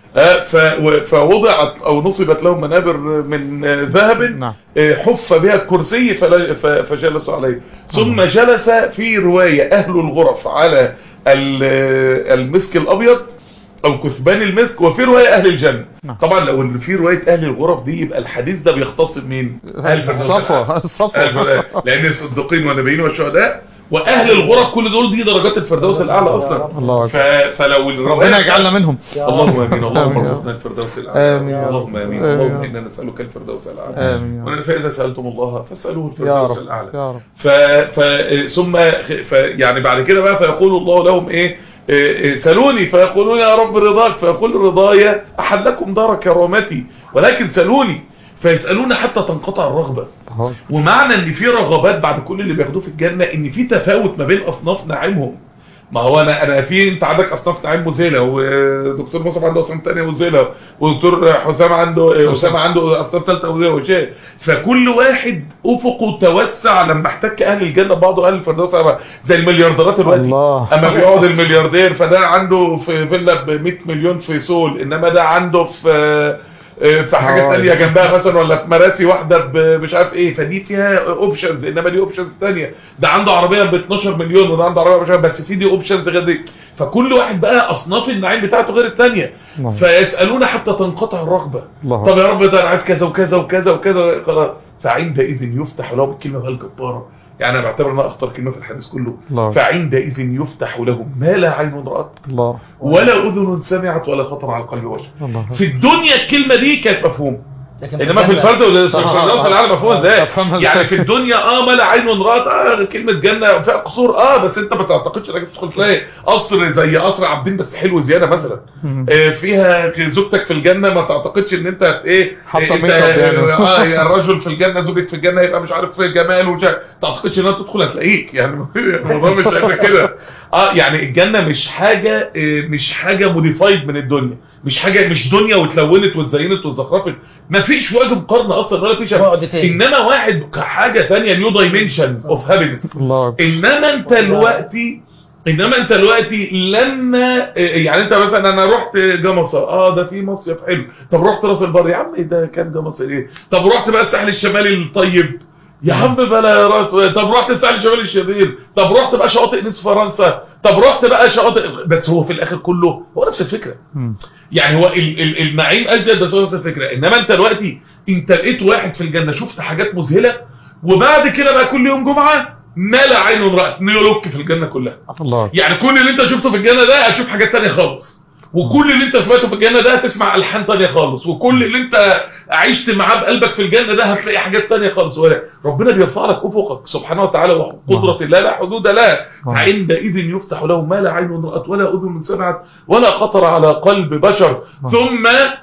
D: آه، ف- و- فوضعت او نصبت لهم منابر من آه، ذهب
A: نعم
D: آه، حف بها الكرسي فلا- ف- فجلسوا عليه ثم جلس في رواية أهل الغرف على ال- آه، المسك الأبيض أو كثبان المسك وفي رواية أهل الجنة
A: نعم.
D: طبعا لو إن في رواية أهل الغرف دي يبقى الحديث ده بيختص بمين؟ أهل الفردوس الأعلى.
A: الصفوة الصفوة
D: أهل- لأن الصديقين والنبيين والشهداء وأهل الغرف كل دول دي درجات الفردوس الأعلى أصلا
A: الله
D: ف...
A: أكبر
D: فلو الرواية
A: ربنا يجعلنا منهم
D: اللهم امين اللهم
A: آمين.
D: ارزقنا الفردوس الاعلى
A: آمين يا رب.
D: اللهم امين
A: آمين.
D: اللهم انا نسالك الفردوس الاعلى
A: آمين يا رب.
D: وانا فاذا سالتم الله فاسالوه
A: يا
D: الفردوس
A: رب
D: الاعلى
A: يا رب
D: ف... ف... ثم ف... يعني بعد كده بقى فيقول الله لهم ايه إيه، إيه، سلوني فيقولون يا رب رضاك فيقول رضايا احلكم دار كرامتي ولكن سلوني فيسالون حتى تنقطع الرغبه
A: أهو.
D: ومعنى ان في رغبات بعد كل اللي بياخدوه في الجنه ان في تفاوت ما بين اصناف نعيمهم ما هو انا انا في انت عندك اصناف نعيم مزيله ودكتور مصطفى عنده اصناف ثانيه مزيله ودكتور حسام عنده اسامه عنده اصناف ثالثه مزيله وشيء فكل واحد افقه توسع لما احتك اهل الجنه ببعض واهل الفردوس زي المليارديرات دلوقتي
A: الله
D: اما بيقعد الملياردير فده عنده في فيلا ب 100 مليون في سول انما ده عنده في في حاجه
A: آه.
D: ثانيه جنبها مثلا ولا في مراسي واحده ب- مش عارف ايه فدي فيها اوبشنز انما دي اوبشنز ثانيه ده عنده عربيه ب 12 مليون وده عنده عربيه مش عارف بس في دي اوبشنز غير دي فكل واحد بقى اصناف النعيم بتاعته غير الثانيه
A: الله
D: فيسالون حتى تنقطع الرغبه
A: الله
D: طب يا رب ده انا عايز كذا وكذا وكذا وكذا خلاص فعندئذ يفتح لهم الكلمه بقى الجباره يعني انا بعتبر انها اخطر كلمه في الحديث كله
A: الله
D: فعندئذ يفتح لهم ما لا عين رأت
A: الله
D: ولا أذن سمعت ولا خطر على قلب بشر
A: الله
D: في الدنيا الكلمة دي كانت مفهوم
C: لكن
D: انما في
C: الجنة-
D: الفرد وفي
A: آه،
D: الفردوس
A: آه،
D: العالم مفهوم
A: آه،
D: ازاي
A: أفهمها إزاي.
D: يعني في الدنيا اه ما لا عين رأت اه كلمة جنة فيها قصور اه بس انت ما تعتقدش انك تدخل تلاقي قصر زي قصر عابدين بس حلو زيادة مثلا
A: مم.
D: آه، فيها زوجتك في الجنة ما تعتقدش ان انت ايه
A: حاطة
D: إيه، انت
A: ميك اب يعني.
D: اه يا الرجل في الجنة زوجك في الجنة يبقى مش عارف جمال وش ما تعتقدش ان انت تدخل هتلاقيك يعني الموضوع مش هيبقى كده اه يعني الجنة مش حاجة آه، مش حاجة موديفايد من الدنيا مش حاجة مش دنيا واتلونت واتزينت واتزخرفت ما فيش وجه مقارنة اصلا ولا فيش
C: بعد تاني.
D: انما واحد حاجة ثانيه نيو دايمنشن اوف هابينس
A: الله أكبر.
D: انما انت دلوقتي انما انت دلوقتي لما يعني انت مثلا انا رحت جمصة اه ده في مصيف حلو طب رحت راس البر يا عم ده كان جمصة ايه طب رحت بقى الساحل الشمالي الطيب يا عم بلا راس طب رحت الساحل الشمالي الشرير طب رحت بقى شواطئ نصف فرنسا طب رحت بقى شواطئ بس هو في الاخر كله هو نفس الفكره
A: مم.
D: يعني هو ال ال النعيم اجدد بس هو نفس الفكره انما انت دلوقتي انت لقيت واحد في الجنه شفت حاجات مذهله وبعد كده بقى كل يوم جمعه ما لا عين رأت نيولوك في الجنه كلها
A: الله أكبر.
D: يعني كل اللي انت شفته في الجنه ده هتشوف حاجات تانية خالص وكل اللي انت سمعته في الجنه ده هتسمع الحان تانية خالص وكل اللي انت عشت معاه بقلبك في الجنه ده هتلاقي حاجات تانية خالص ولا ربنا بيرفع لك افقك سبحانه وتعالى وقدره الله لا حدود لها
A: نعم.
D: عندئذ يفتح له ما لا عين رأت ولا أذن سمعت ولا خطر على قلب بشر
A: نعم.
D: ثم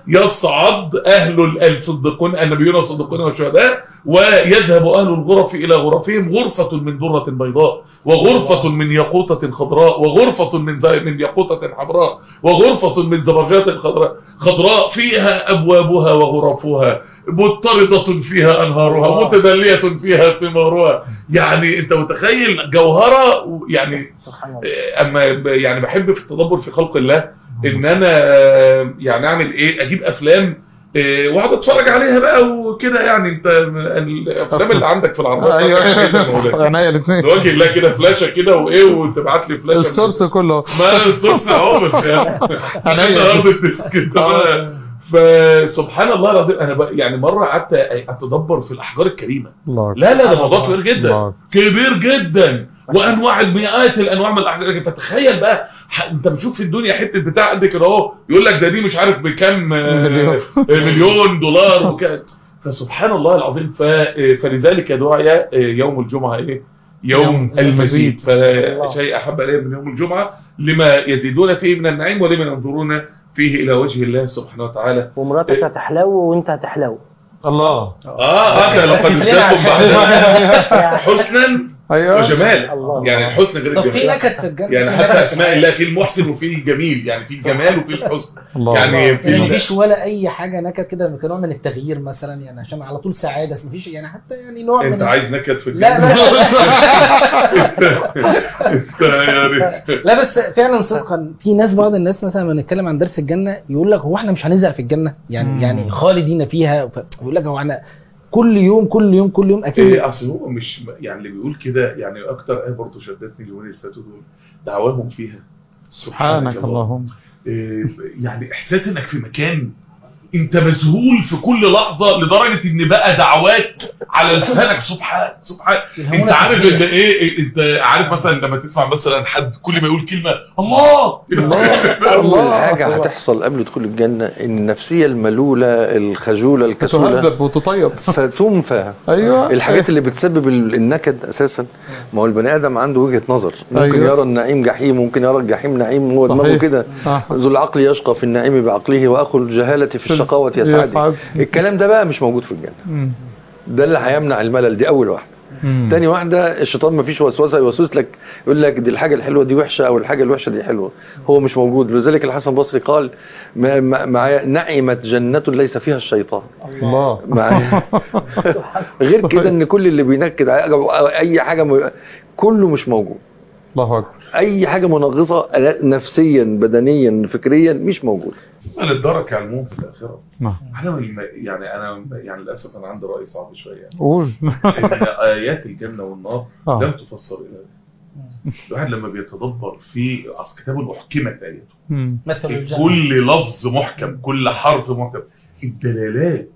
D: يصعد أهل الصديقون النبيون والصديقون والشهداء ويذهب أهل الغرف إلى غرفهم غرفة من درة بيضاء وغرفة من ياقوتة خضراء وغرفة من ز- من ياقوتة حمراء وغرفة من زبرجات خضراء خضراء فيها أبوابها وغرفها مضطردة فيها أنهارها
B: الله.
D: متدلية فيها ثمارها يعني أنت متخيل جوهرة يعني
B: سبحان الله
D: اما ب- يعني بحب في التدبر في خلق الله ان انا آه، يعني اعمل ايه اجيب افلام آه، واقعد اتفرج عليها بقى وكده يعني انت الافلام اللي عندك في العربية
A: ايوه
D: بتاعتك جدا مولانا.
A: ايوه عينيا الاثنين
D: لوجه الله كده فلاشة كده وايه وتبعت لي فلاشة
A: السورس كله
D: ما السورس اهو بس يعني
A: عينيا.
D: هارد ديسك كده فسبحان الله العظيم انا بقى يعني مره قعدت اتدبر في الاحجار الكريمه
A: الله أكبر.
D: لا لا ده موضوع كبير جدا
A: الله أكبر.
D: كبير جدا وانواع مئات الانواع من الاحجار فتخيل بقى ح- انت بتشوف في الدنيا حته بتاع قد كده اهو يقول لك ده دي مش عارف بكام آه،
A: مليون.
D: مليون دولار وكده فسبحان الله العظيم ف... فلذلك دعي آه، يوم الجمعه ايه يوم
A: يوم
D: المزيد
A: المزيد.
D: فشيء احب اليه من يوم الجمعه لما يزيدون فيه من النعيم ولما ينظرون فيه الى وجه الله سبحانه وتعالى
B: ومراتك هتحلو وانت هتحلو
A: الله
D: اه اه لقد ازدادتم بعد حسنا
A: ايوه
D: وجمال
B: الله.
D: يعني الحسن غير
C: طب في
D: الجمال
C: نكت في الجنه
D: يعني حتى اسماء الله في المحسن وفي الجميل يعني في الجمال وفي الحسن
A: الله
D: يعني في
C: يعني
D: ال-
C: مفيش ولا اي حاجه نكت كده كنوع من التغيير مثلا يعني عشان على طول سعاده بس مفيش يعني حتى يعني نوع من
D: انت عايز نكد في
C: لا
D: الجنة
C: لا
D: انت يا ريت
C: لا بس فعلا صدقا في ناس بعض الناس مثلا لما نتكلم عن درس الجنه يقول لك هو احنا مش هنزهق في الجنه يعني
A: مم.
C: يعني خالدين فيها ف- يقول لك هو احنا كل يوم كل يوم كل يوم اكيد
D: إيه اصل هو مش يعني اللي بيقول كده يعني اكتر ايه برضه شدتني اليومين اللي فاتوا دول دعواهم فيها
A: سبحانك اللهم
D: إيه يعني احساس انك في مكان انت مذهول في كل لحظه لدرجه ان بقى دعواك على لسانك سبحان سبحان انت عارف ان ايه إيه، انت عارف مثلا لما تسمع مثلا حد كل ما يقول كلمه الله
E: اول حاجه هتحصل قبل دخول الجنه ان النفسيه الملوله الخجوله الكسوله
A: تهذب وتطيب
E: فتنفى
A: ايوه
E: الحاجات اللي بتسبب ال- النكد اساسا ما هو البني ادم عنده وجهه نظر ممكن
A: أيوة.
E: يرى النعيم جحيم ممكن يرى الجحيم نعيم هو دماغه
A: صحيح.
E: كده
A: صح.
E: ذو العقل يشقى في النعيم بعقله واخو الجهاله في الشقاوه يسعد
A: يسعد.
E: الكلام ده بقى مش موجود في الجنه
A: مم.
E: ده اللي هيمنع الملل دي اول واحده
A: مم.
E: تاني واحدة الشيطان ما فيش وسوسة يوسوس لك يقول لك دي الحاجة الحلوة دي وحشة أو الحاجة الوحشة دي حلوة هو مش موجود لذلك الحسن البصري قال ما ما ما نعمت جنة ليس فيها الشيطان
A: الله
E: مع غير كده ان كل اللي بينكد على- أو اي حاجة م... كله مش موجود
A: الله اكبر
E: اي حاجة منغصة نفسيا بدنيا فكريا مش موجود
D: انا الدرك على الموت في الاخره
A: نعم.
D: انا الم- يعني انا يعني للاسف انا عندي راي صعب شويه
A: قول
D: ان ايات الجنه والنار
A: آه.
D: لم تفسر الى الواحد لما بيتدبر في اصل كتاب احكمت اياته
A: مم.
C: مثل الجنه
D: كل لفظ محكم كل حرف محكم الدلالات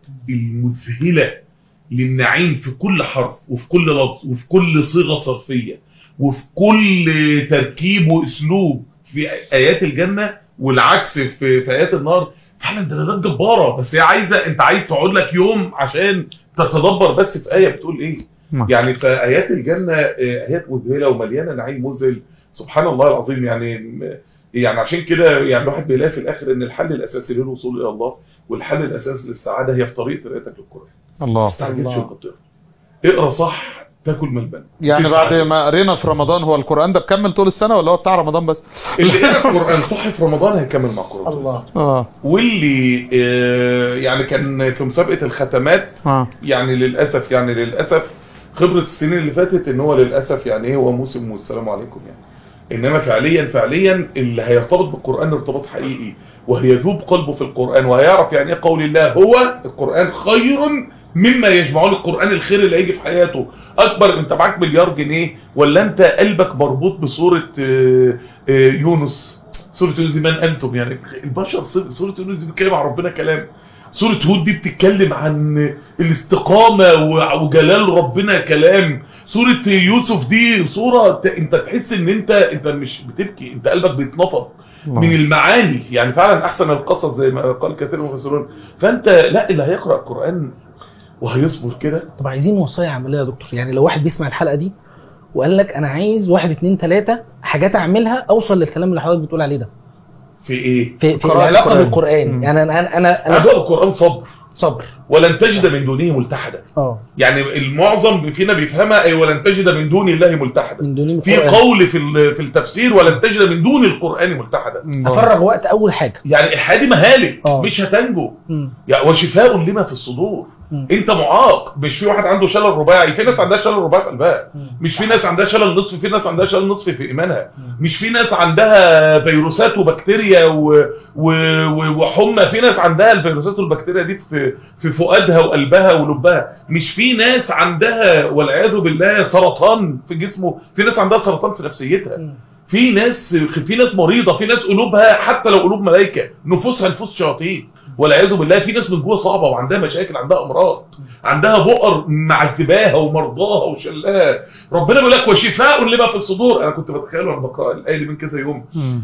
D: المذهله للنعيم في كل حرف وفي كل لفظ وفي كل صيغه صرفيه وفي كل تركيب واسلوب في ايات الجنه والعكس في, في ايات النار فعلا دلالات جباره بس هي عايزه انت عايز تقعد لك يوم عشان تتدبر بس في ايه بتقول ايه
A: نعم.
D: يعني فايات الجنه آه، ايات مذهله ومليانه نعيم مذهل سبحان الله العظيم يعني يعني عشان كده يعني الواحد بيلاقي في الاخر ان الحل الاساسي للوصول الى الله والحل الاساسي للسعاده هي في طريقه قراءتك للقران ما
A: الله
D: تستعجلش
C: الله.
D: وانت بتقرا اقرا صح تاكل من البن
A: يعني
D: تسعى.
A: بعد ما قرينا في رمضان هو القرآن ده بكمل طول السنة ولا هو بتاع رمضان بس
D: اللي قرا القران صح في رمضان هيكمل مع القران
C: الله
A: اه
D: واللي آه، يعني كان في مسابقه الختمات
A: اه
D: يعني للاسف يعني للاسف خبره السنين اللي فاتت ان هو للاسف يعني ايه هو موسم والسلام عليكم يعني انما فعليا فعليا اللي هيرتبط بالقران ارتباط حقيقي وهيذوب قلبه في القران وهيعرف يعني ايه قول الله هو القران خير مما يجمعون القران الخير اللي هيجي في حياته اكبر انت معاك مليار جنيه ولا انت قلبك مربوط بصوره آه، آه، يونس سوره يونس من انتم يعني البشر سوره يونس بتتكلم عن ربنا كلام سورة هود دي بتتكلم عن الاستقامة و- وجلال ربنا كلام سورة يوسف دي صورة ت- انت تحس ان انت انت مش بتبكي انت قلبك بيتنفض من المعاني يعني فعلا احسن القصص زي ما قال كثير من المفسرون فانت لا اللي هيقرأ القرآن وهيصبر كده
C: طب عايزين وصايا عمليه يا دكتور يعني لو واحد بيسمع الحلقه دي وقال لك انا عايز واحد اتنين تلاته حاجات اعملها اوصل للكلام اللي حضرتك بتقول عليه ده
D: في ايه
C: في, في
A: قراءة
C: العلاقه
A: القرآن.
C: بالقران
A: مم.
C: يعني انا انا انا, أنا
D: اقرأ القرآن صبر
C: صبر
D: ولن تجد من دونه ملتحدا
C: اه
D: يعني المعظم فينا بيفهمها اي ولن تجد من دون الله ملتحدا
C: من دون
D: في
C: القرآن.
D: قول في ال- في التفسير ولن تجد من دون القرآن ملتحدا
C: افرغ وقت اول حاجه
D: يعني الحياة دي مهالك
C: آه.
D: مش هتنجو
C: مم.
D: يعني وشفاء لما في الصدور
C: مم.
D: انت معاق مش في واحد عنده شلل رباعي في ناس عندها شلل رباعي في قلبها
C: مم.
D: مش في ناس عندها شلل نصفي في ناس عندها شلل نصفي في ايمانها مش في ناس عندها فيروسات وبكتيريا و... و... و... وحمى في ناس عندها الفيروسات والبكتيريا دي في في فؤادها وقلبها ولبها مش في ناس عندها والعياذ بالله سرطان في جسمه في ناس عندها سرطان في نفسيتها
C: مم.
D: في ناس في ناس مريضه في ناس قلوبها حتى لو قلوب ملائكه نفوسها نفوس شياطين والعياذ بالله في ناس من جوه صعبه وعندها مشاكل عندها امراض عندها بؤر معذباها ومرضاها وشلاها ربنا بيقول لك وشفاء لما في الصدور انا كنت بتخيل وانا بقرا الايه دي من كذا يوم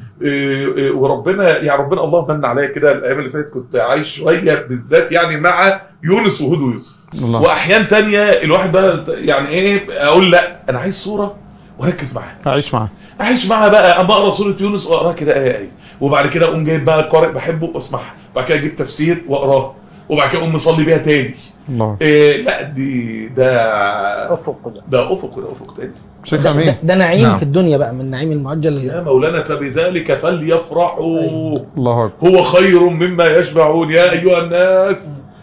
D: إيه إيه وربنا يعني ربنا الله من عليا كده الايام اللي فاتت كنت عايش شويه بالذات يعني مع يونس وهود ويوسف
A: الله
D: واحيان تانية الواحد بقى يعني ايه اقول لا انا عايز صوره واركز معاها
A: أعيش معاه
D: اعيش معاها بقى اما اقرا سوره يونس واقراها كده ايه ايه وبعد كده اقوم جايب بقى قارئ بحبه واسمعها بعد كده اجيب تفسير واقراه وبعد كده اقوم مصلي بيها تاني
A: الله
D: إيه لا دي ده
B: افق ده
D: ده افق ده افق تاني
A: شيخ
C: ده,
A: امين
C: ده, ده نعيم
A: نعم.
C: في الدنيا بقى من نعيم المعجل
D: يا مولانا فبذلك فليفرحوا
A: الله اكبر
D: هو خير مما يشبعون يا ايها الناس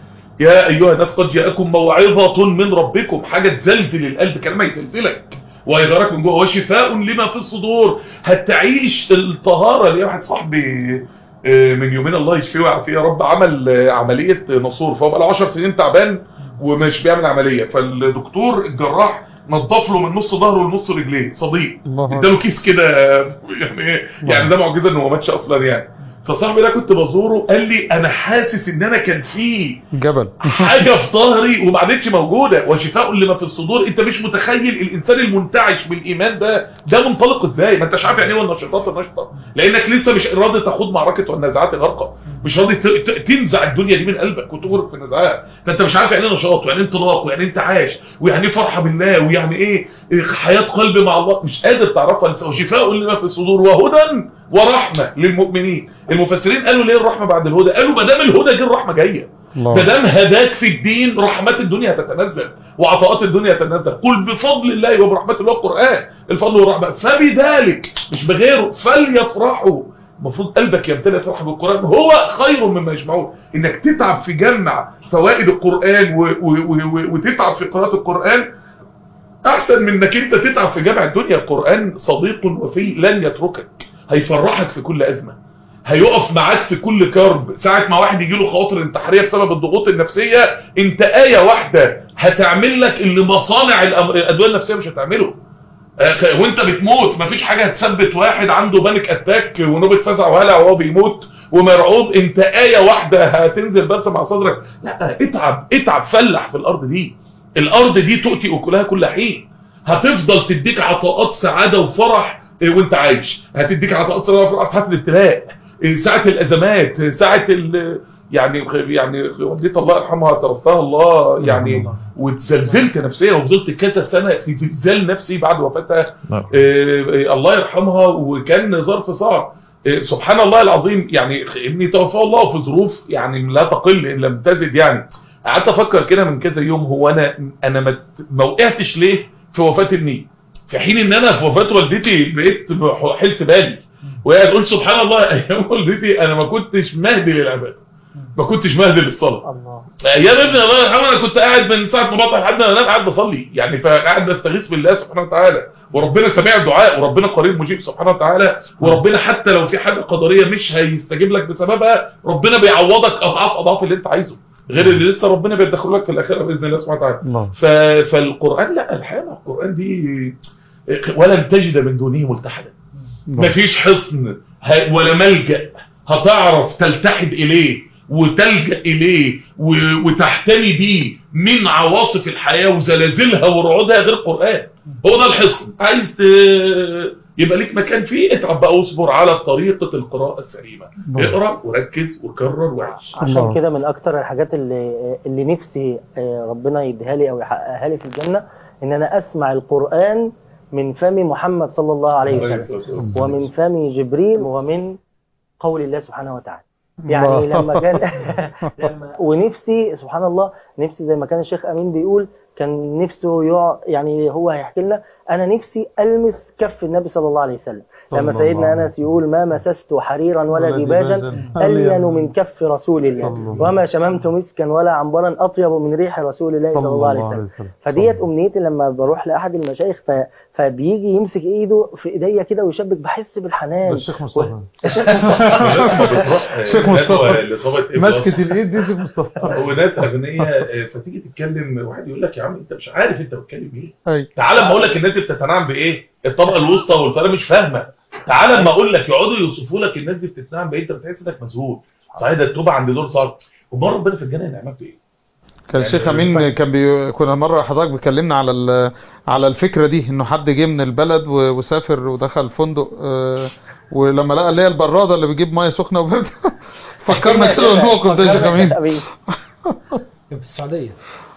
D: يا ايها الناس قد جاءكم موعظة من ربكم حاجة تزلزل القلب كلمة يزلزلك ويغيرك من جوه وشفاء لما في الصدور هتعيش الطهارة اللي واحد صاحبي آه، من يومين الله يشفيه ويعافيه يا رب عمل آه، عملية نصور فهو بقى 10 سنين تعبان ومش بيعمل عملية فالدكتور الجراح نظف له من نص ظهره لنص رجليه صديق
A: الله اكبر
D: اداله كيس كده يعني ايه يعني ده معجزه انه ما ماتش اصلا يعني فصاحبي ده كنت بزوره قال لي انا حاسس ان انا كان في
A: جبل
D: حاجه في ظهري وما عادتش موجوده وشفاء لما في الصدور انت مش متخيل الانسان المنتعش بالايمان ده ده منطلق ازاي ما انتش عارف يعني ايه النشاطات النشطه لانك لسه مش راضي تاخد معركه والنزعات الغرقه مش راضي ت- ت- تنزع الدنيا دي من قلبك وتغرق في النزعات فانت مش عارف يعني ايه نشاط ويعني ايه انطلاق ويعني ايه انتعاش ويعني ايه فرحه بالله ويعني ايه حياه قلب مع الله مش قادر تعرفها لسه وشفاء لما في الصدور وهدى ورحمه للمؤمنين المفسرين قالوا ليه الرحمه بعد الهدى قالوا ما دام الهدى جه الرحمه جايه ما
A: الله
D: دام هداك في الدين رحمات الدنيا هتتنزل وعطاءات الدنيا هتتنزل قل بفضل الله وبرحمته الله القرآن الفضل والرحمة فبذلك مش بغيره فليفرحوا المفروض قلبك يمتلئ فرحة بالقرآن هو خير مما يجمعون انك تتعب في جمع فوائد القرآن و و و وتتعب في قراءة القرآن احسن من انك انت تتعب في جمع الدنيا القرآن صديق وفي لن يتركك هيفرحك في كل أزمة هيقف معاك في كل كرب ساعة ما واحد يجي له خواطر انتحارية بسبب الضغوط النفسية انت آية واحدة هتعمل لك اللي مصانع الأم- الأدوية النفسية مش هتعمله آه، وانت بتموت مفيش حاجة هتثبت واحد عنده بانيك اتاك ونوبة فزع وهلع وهو بيموت ومرعوب انت آية واحدة هتنزل بس مع صدرك لا اتعب اتعب فلح في الأرض دي الأرض دي تؤتي أكلها كل حين هتفضل تديك عطاءات سعادة وفرح إيه، وانت عايش هتديك عطاءات سعادة وفرح ساعة الابتلاء إيه، ساعة الأزمات إيه، ساعة ال يعني يعني والدتي الله يرحمها توفاها الله يعني واتزلزلت نفسيا وفضلت كذا سنة في زلزال نفسي بعد وفاتها
A: نعم.
D: إيه، إيه، الله يرحمها وكان ظرف صعب إيه، سبحان الله العظيم يعني ابني توفاه الله في ظروف يعني لا تقل ان لم تزد يعني قعدت افكر كده من كذا يوم هو انا انا ما ما وقعتش ليه في وفاه ابني في حين ان انا في وفاه والدتي بقيت حلس بالي وهي تقول سبحان الله ايام والدتي انا ما كنتش مهدي للعباده ما كنتش مهدي للصلاه
B: الله
D: ايام ابني الله يرحمه انا كنت قاعد من ساعه ما بطلع لحد ما انام قاعد بصلي يعني فقاعد بستغيث بالله سبحانه وتعالى وربنا سميع الدعاء وربنا قريب مجيب سبحانه وتعالى وربنا حتى لو في حاجه قدريه مش هيستجيب لك بسببها ربنا بيعوضك اضعاف اضعاف اللي انت عايزه غير اللي لسه ربنا بيدخل لك في الاخره باذن الله سبحانه وتعالى
A: الله
D: ف... فالقران لا الحقيقه مع القران دي ولن تجد من دونه ملتحدا
A: الله.
D: مفيش حصن ه- ولا ملجأ هتعرف تلتحد إليه وتلجأ إليه و- وتحتمي بيه من عواصف الحياة وزلازلها ورعودها غير القرآن هو ده الحصن عايز ت- يبقى ليك مكان فيه اتعب بقى واصبر على طريقة القراءة السليمة
A: الله.
D: اقرأ وركز وكرر وعيش
B: عشان
A: الله.
B: كده من اكتر الحاجات اللي اللي نفسي آه، ربنا يديها لي او يحققها لي في الجنه ان انا اسمع القران من فم محمد صلى الله عليه وسلم ومن فم جبريل ومن قول الله سبحانه وتعالى يعني
A: الله.
B: لما كان لما ونفسي سبحان الله نفسي زي ما كان الشيخ امين بيقول كان نفسه يقع يعني هو هيحكي لنا انا نفسي المس كف النبي صلى الله عليه وسلم
A: صلى
B: لما
A: الله
B: سيدنا
A: عليه
B: انس يقول ما مسست حريرا ولا
A: ولا
B: ديباجا
A: ديباجا
B: الين من كف رسول الله
A: صلى الله
B: وما شممت مسكا ولا عنبرا اطيب من ريح رسول الله صلى الله عليه وسلم
A: وسلم
B: فديت امنيتي لما بروح لاحد المشايخ ف... فبيجي يمسك ايده في ايديا كده ويشبك بحس
A: ده
B: بالحنان
A: الشيخ مصطفى
B: الشيخ مصطفى
A: شيخ مصطفى.
D: اللي صابت
A: مسكة الايد دي شيخ مصطفى
D: وناس اغنياء فتيجي تتكلم واحد يقول لك يا عم انت مش عارف انت بتتكلم ايه
A: اي
D: تعال اما اقول لك الناس دي بتتنعم بايه الطبقه الوسطى والفرق مش فاهمه تعال اما اقول لك يقعدوا يوصفوا لك الناس دي بتتنعم بايه انت بتحس انك مذهول صحيح ده التوبه عند دول صعب وما ربنا في الجنه ينعمك بايه
A: كان الشيخ امين كان بي... كنا مره حضرتك بيكلمنا على ال... على الفكره دي انه حد جه من البلد و... وسافر ودخل فندق آه، ولما لقى اللي هي البراده اللي بتجيب ميه سخنه وبرد فكرنا كده الموقف ده يا شيخ امين
B: أمين.
C: في السعودية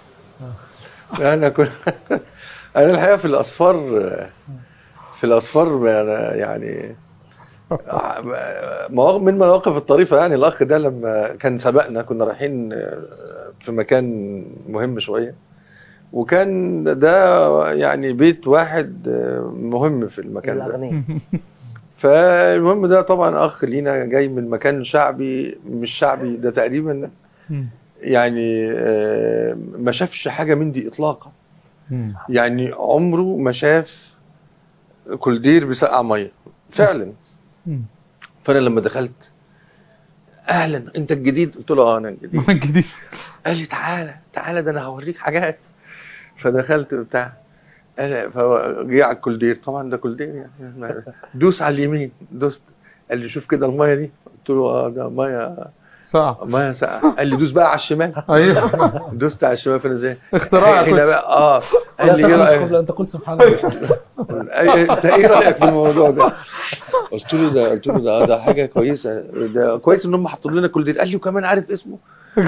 E: انا كنت انا الحقيقه في الاصفار في الاصفار أنا يعني مواقف من المواقف الطريفة يعني الأخ ده لما كان سبقنا كنا رايحين في مكان مهم شوية وكان ده يعني بيت واحد مهم في المكان ده
B: الأغنياء
E: فالمهم ده طبعا أخ لينا جاي من مكان شعبي مش شعبي ده تقريبا يعني آه، ما شافش حاجة من دي إطلاقا يعني عمره ما شاف كولدير بسقع ميه فعلا فانا لما دخلت اهلا انت الجديد قلت له اه انا الجديد
A: جديد
E: قال لي تعالى تعالى ده انا هوريك حاجات فدخلت بتاع قال فجه على الكولدير طبعا ده كولدير يعني دوس على اليمين دوست قال لي شوف كده الميه دي قلت له اه ده ميه
A: صح
E: ميه ساقعه قال لي دوس بقى على الشمال
A: ايوه
E: دوست على الشمال فانا ازاي
A: اختراع
E: هنا
A: كنت
E: بقى اه قال لي ايه رايك
C: قبل ان تقول سبحان الله
E: أي- انت ايه رايك في الموضوع ده قلت له ده قلت له ده ده حاجه كويسه ده كويس ان هم حطوا لنا كل دي قال لي وكمان عارف اسمه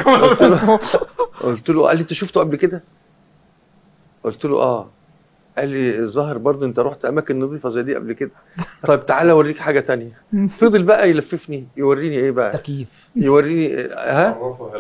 E: قلت له قال لي انت شفته قبل كده قلت له اه قال لي الظاهر برضه انت رحت اماكن نظيفه زي دي قبل كده طيب تعالى اوريك حاجه تانية فضل بقى يلففني يوريني ايه بقى
C: تكييف
E: يوريني ها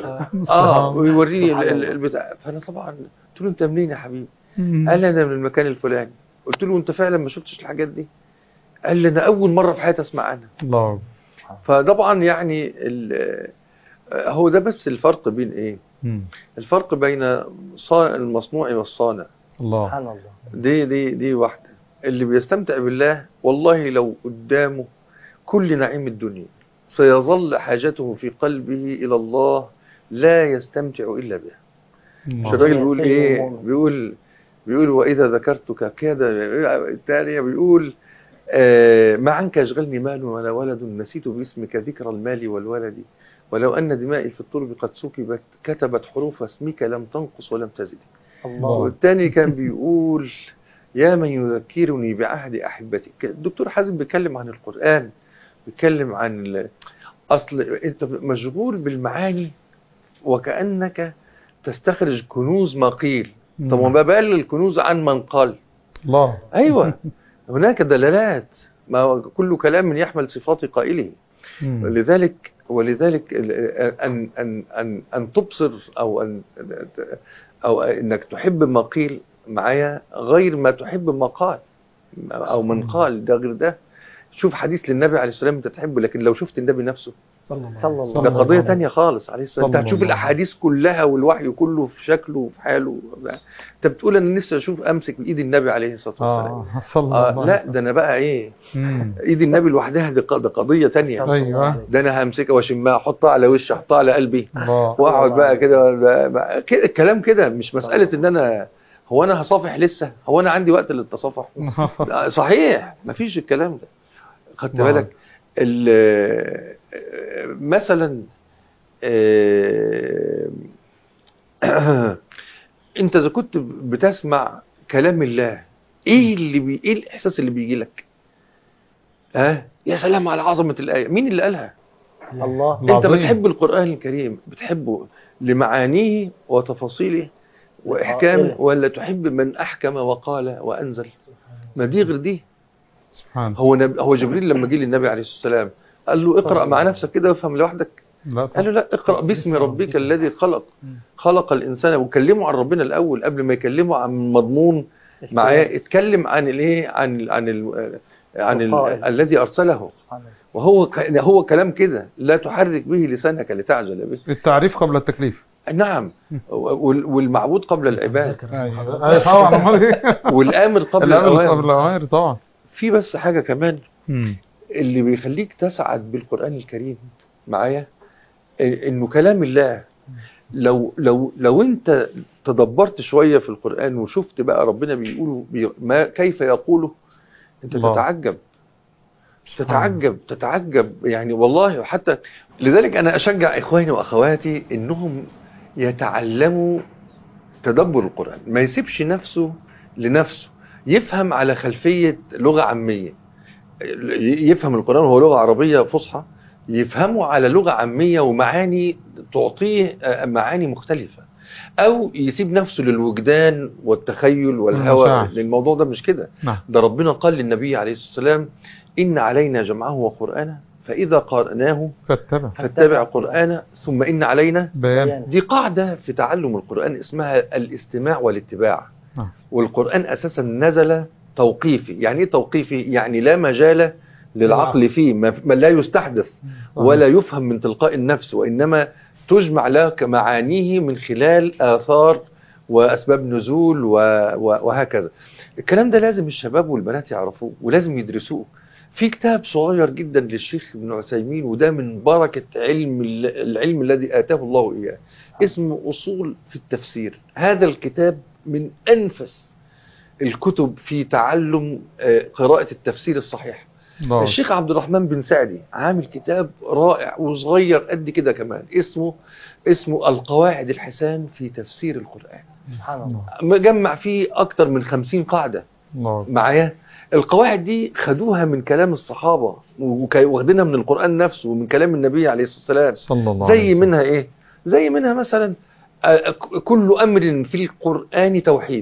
E: اه ويوريني ال- ال- البتاع فانا طبعا قلت له انت منين يا حبيبي قال لي انا من المكان الفلاني قلت له انت فعلا ما شفتش الحاجات دي قال لي انا اول مره في حياتي اسمع عنها
A: الله
E: فطبعا يعني ال- هو ده بس الفرق بين ايه
A: مم.
E: الفرق بين صا- المصنوع والصانع
A: الله
B: سبحان الله
E: دي دي دي واحده اللي بيستمتع بالله والله لو قدامه كل نعيم الدنيا سيظل حاجته في قلبه الى الله لا يستمتع الا بها مش
A: الله.
E: الراجل بيقول
B: سيد
E: ايه
B: المؤمن.
E: بيقول بيقول واذا ذكرتك كاد الثانيه بيقول آه ما عنك يشغلني مال ولا ولد نسيت باسمك ذكر المال والولد ولو ان دمائي في الترب قد سكبت كتبت حروف اسمك لم تنقص ولم تزد
B: الله
E: والتاني كان بيقول يا من يذكرني بعهد احبتي الدكتور حازم بيتكلم عن القران بيتكلم عن ال- اصل انت مشغول بالمعاني وكانك تستخرج كنوز ما قيل طب وما بال الكنوز عن من قال
A: الله
E: ايوه هناك دلالات ما هو كل كلام يحمل صفات قائله
A: مم.
E: ولذلك ولذلك ال- ان ان ان ان تبصر او ان او انك تحب ما قيل معايا غير ما تحب ما قال او من قال ده غير ده شوف حديث للنبي عليه السلام انت تحبه لكن لو شفت النبي نفسه
C: صلى الله
B: صلى الله
E: ده
A: الله
E: قضية
A: عليه
E: تانية خالص عليه السلام انت
A: صلى
E: هتشوف
A: الله
E: الاحاديث كلها والوحي كله في شكله وفي حاله انت بتقول انا نفسي اشوف امسك بايد النبي عليه الصلاة والسلام
A: اه صلى الله
E: آه
A: عليه
E: لا
A: وسلم.
E: ده انا بقى ايه
A: مم.
E: ايد النبي لوحدها دي ق- ده قضية تانية
B: صلى الله
A: أيوة.
B: عليه.
E: ده انا همسكها واشمها احطها على وشي احطها على قلبي
A: الله
E: واقعد بقى كده بقى- كده الكلام كده مش مسألة ان انا هو انا هصافح لسه هو انا عندي وقت للتصافح آه، صحيح مفيش الكلام ده خدت
A: نعم.
E: بالك ال- آه، مثلا آه، انت اذا كنت بتسمع كلام الله ايه اللي بي... ايه الاحساس اللي بيجي لك ها يا سلام على عظمه الايه مين اللي قالها
B: الله
E: انت
A: العظيم.
E: بتحب القران الكريم بتحبه لمعانيه وتفاصيله واحكامه
B: قائله.
E: ولا تحب من احكم وقال وانزل ما دي غير دي
A: سبحان
E: هو نب... هو جبريل لما جه للنبي عليه الصلاه والسلام قال له اقرا مع نفسك كده وافهم لوحدك
A: لا
E: قال له لا اقرا باسم ربك الذي خلق خلق الانسان وكلمه عن ربنا الاول قبل ما يكلمه عن مضمون معايا اتكلم عن الايه عن عن ال... عن ال...
B: القائل.
E: الذي ارسله
B: سبحان الله.
E: وهو ك... هو كلام كده لا تحرك به لسانك لتعجل به
A: التعريف قبل التكليف
E: نعم وال- والمعبود قبل العباد
A: ايوه أيوة طبعا امال ايه
E: والامر قبل
A: الامر قبل
E: الاوامر
A: الاوامر طبعا
E: في بس حاجه كمان
A: مم.
E: اللي بيخليك تسعد بالقران الكريم معايا إ- انه كلام الله لو لو لو انت تدبرت شويه في القران وشفت بقى ربنا بيقوله بي ما كيف يقوله انت
A: الله.
E: تتعجب تتعجب تتعجب يعني والله حتى لذلك انا اشجع اخواني واخواتي انهم يتعلموا تدبر القران ما يسيبش نفسه لنفسه يفهم على خلفيه لغه عاميه يفهم القران وهو لغه عربيه فصحى يفهمه على لغه عاميه ومعاني تعطيه آه، معاني مختلفه او يسيب نفسه للوجدان والتخيل والهوى
A: المشاعر.
E: لان الموضوع ده مش كده
A: نعم
E: ده ربنا قال للنبي عليه الصلاة والسلام إن علينا جمعه وقرآنه فإذا قرأناه
A: فاتبع
E: فاتبع قرآنه ثم إن علينا
A: بيان
E: دي قاعدة في تعلم القرآن اسمها الاستماع والاتباع
A: نعم.
E: والقرآن أساسا نزل توقيفي يعني إيه توقيفي؟ يعني لا مجال للعقل فيه ما ما لا يستحدث ولا يفهم من تلقاء النفس وإنما تجمع لك معانيه من خلال آثار وأسباب نزول و- و- وهكذا الكلام ده لازم الشباب والبنات يعرفوه ولازم يدرسوه في كتاب صغير جدا للشيخ ابن عثيمين وده من بركة علم ال- العلم الذي آتاه الله إياه اسمه أصول في التفسير هذا الكتاب من أنفس الكتب في تعلم آه، قراءة التفسير الصحيح
A: الله.
E: الشيخ عبد الرحمن بن سعدي عامل كتاب رائع وصغير قد كده كمان اسمه اسمه القواعد الحسان في تفسير القرآن
B: سبحان الله
E: مجمع فيه أكتر من خمسين قاعدة
A: الله
E: معايا القواعد دي خدوها من كلام الصحابة وك- واخدينها من القرآن نفسه ومن كلام النبي عليه الصلاة والسلام
A: صلى الله
E: زي
A: عليه وسلم.
E: منها ايه زي منها مثلا آه، ك- كل امر في القرآن توحيد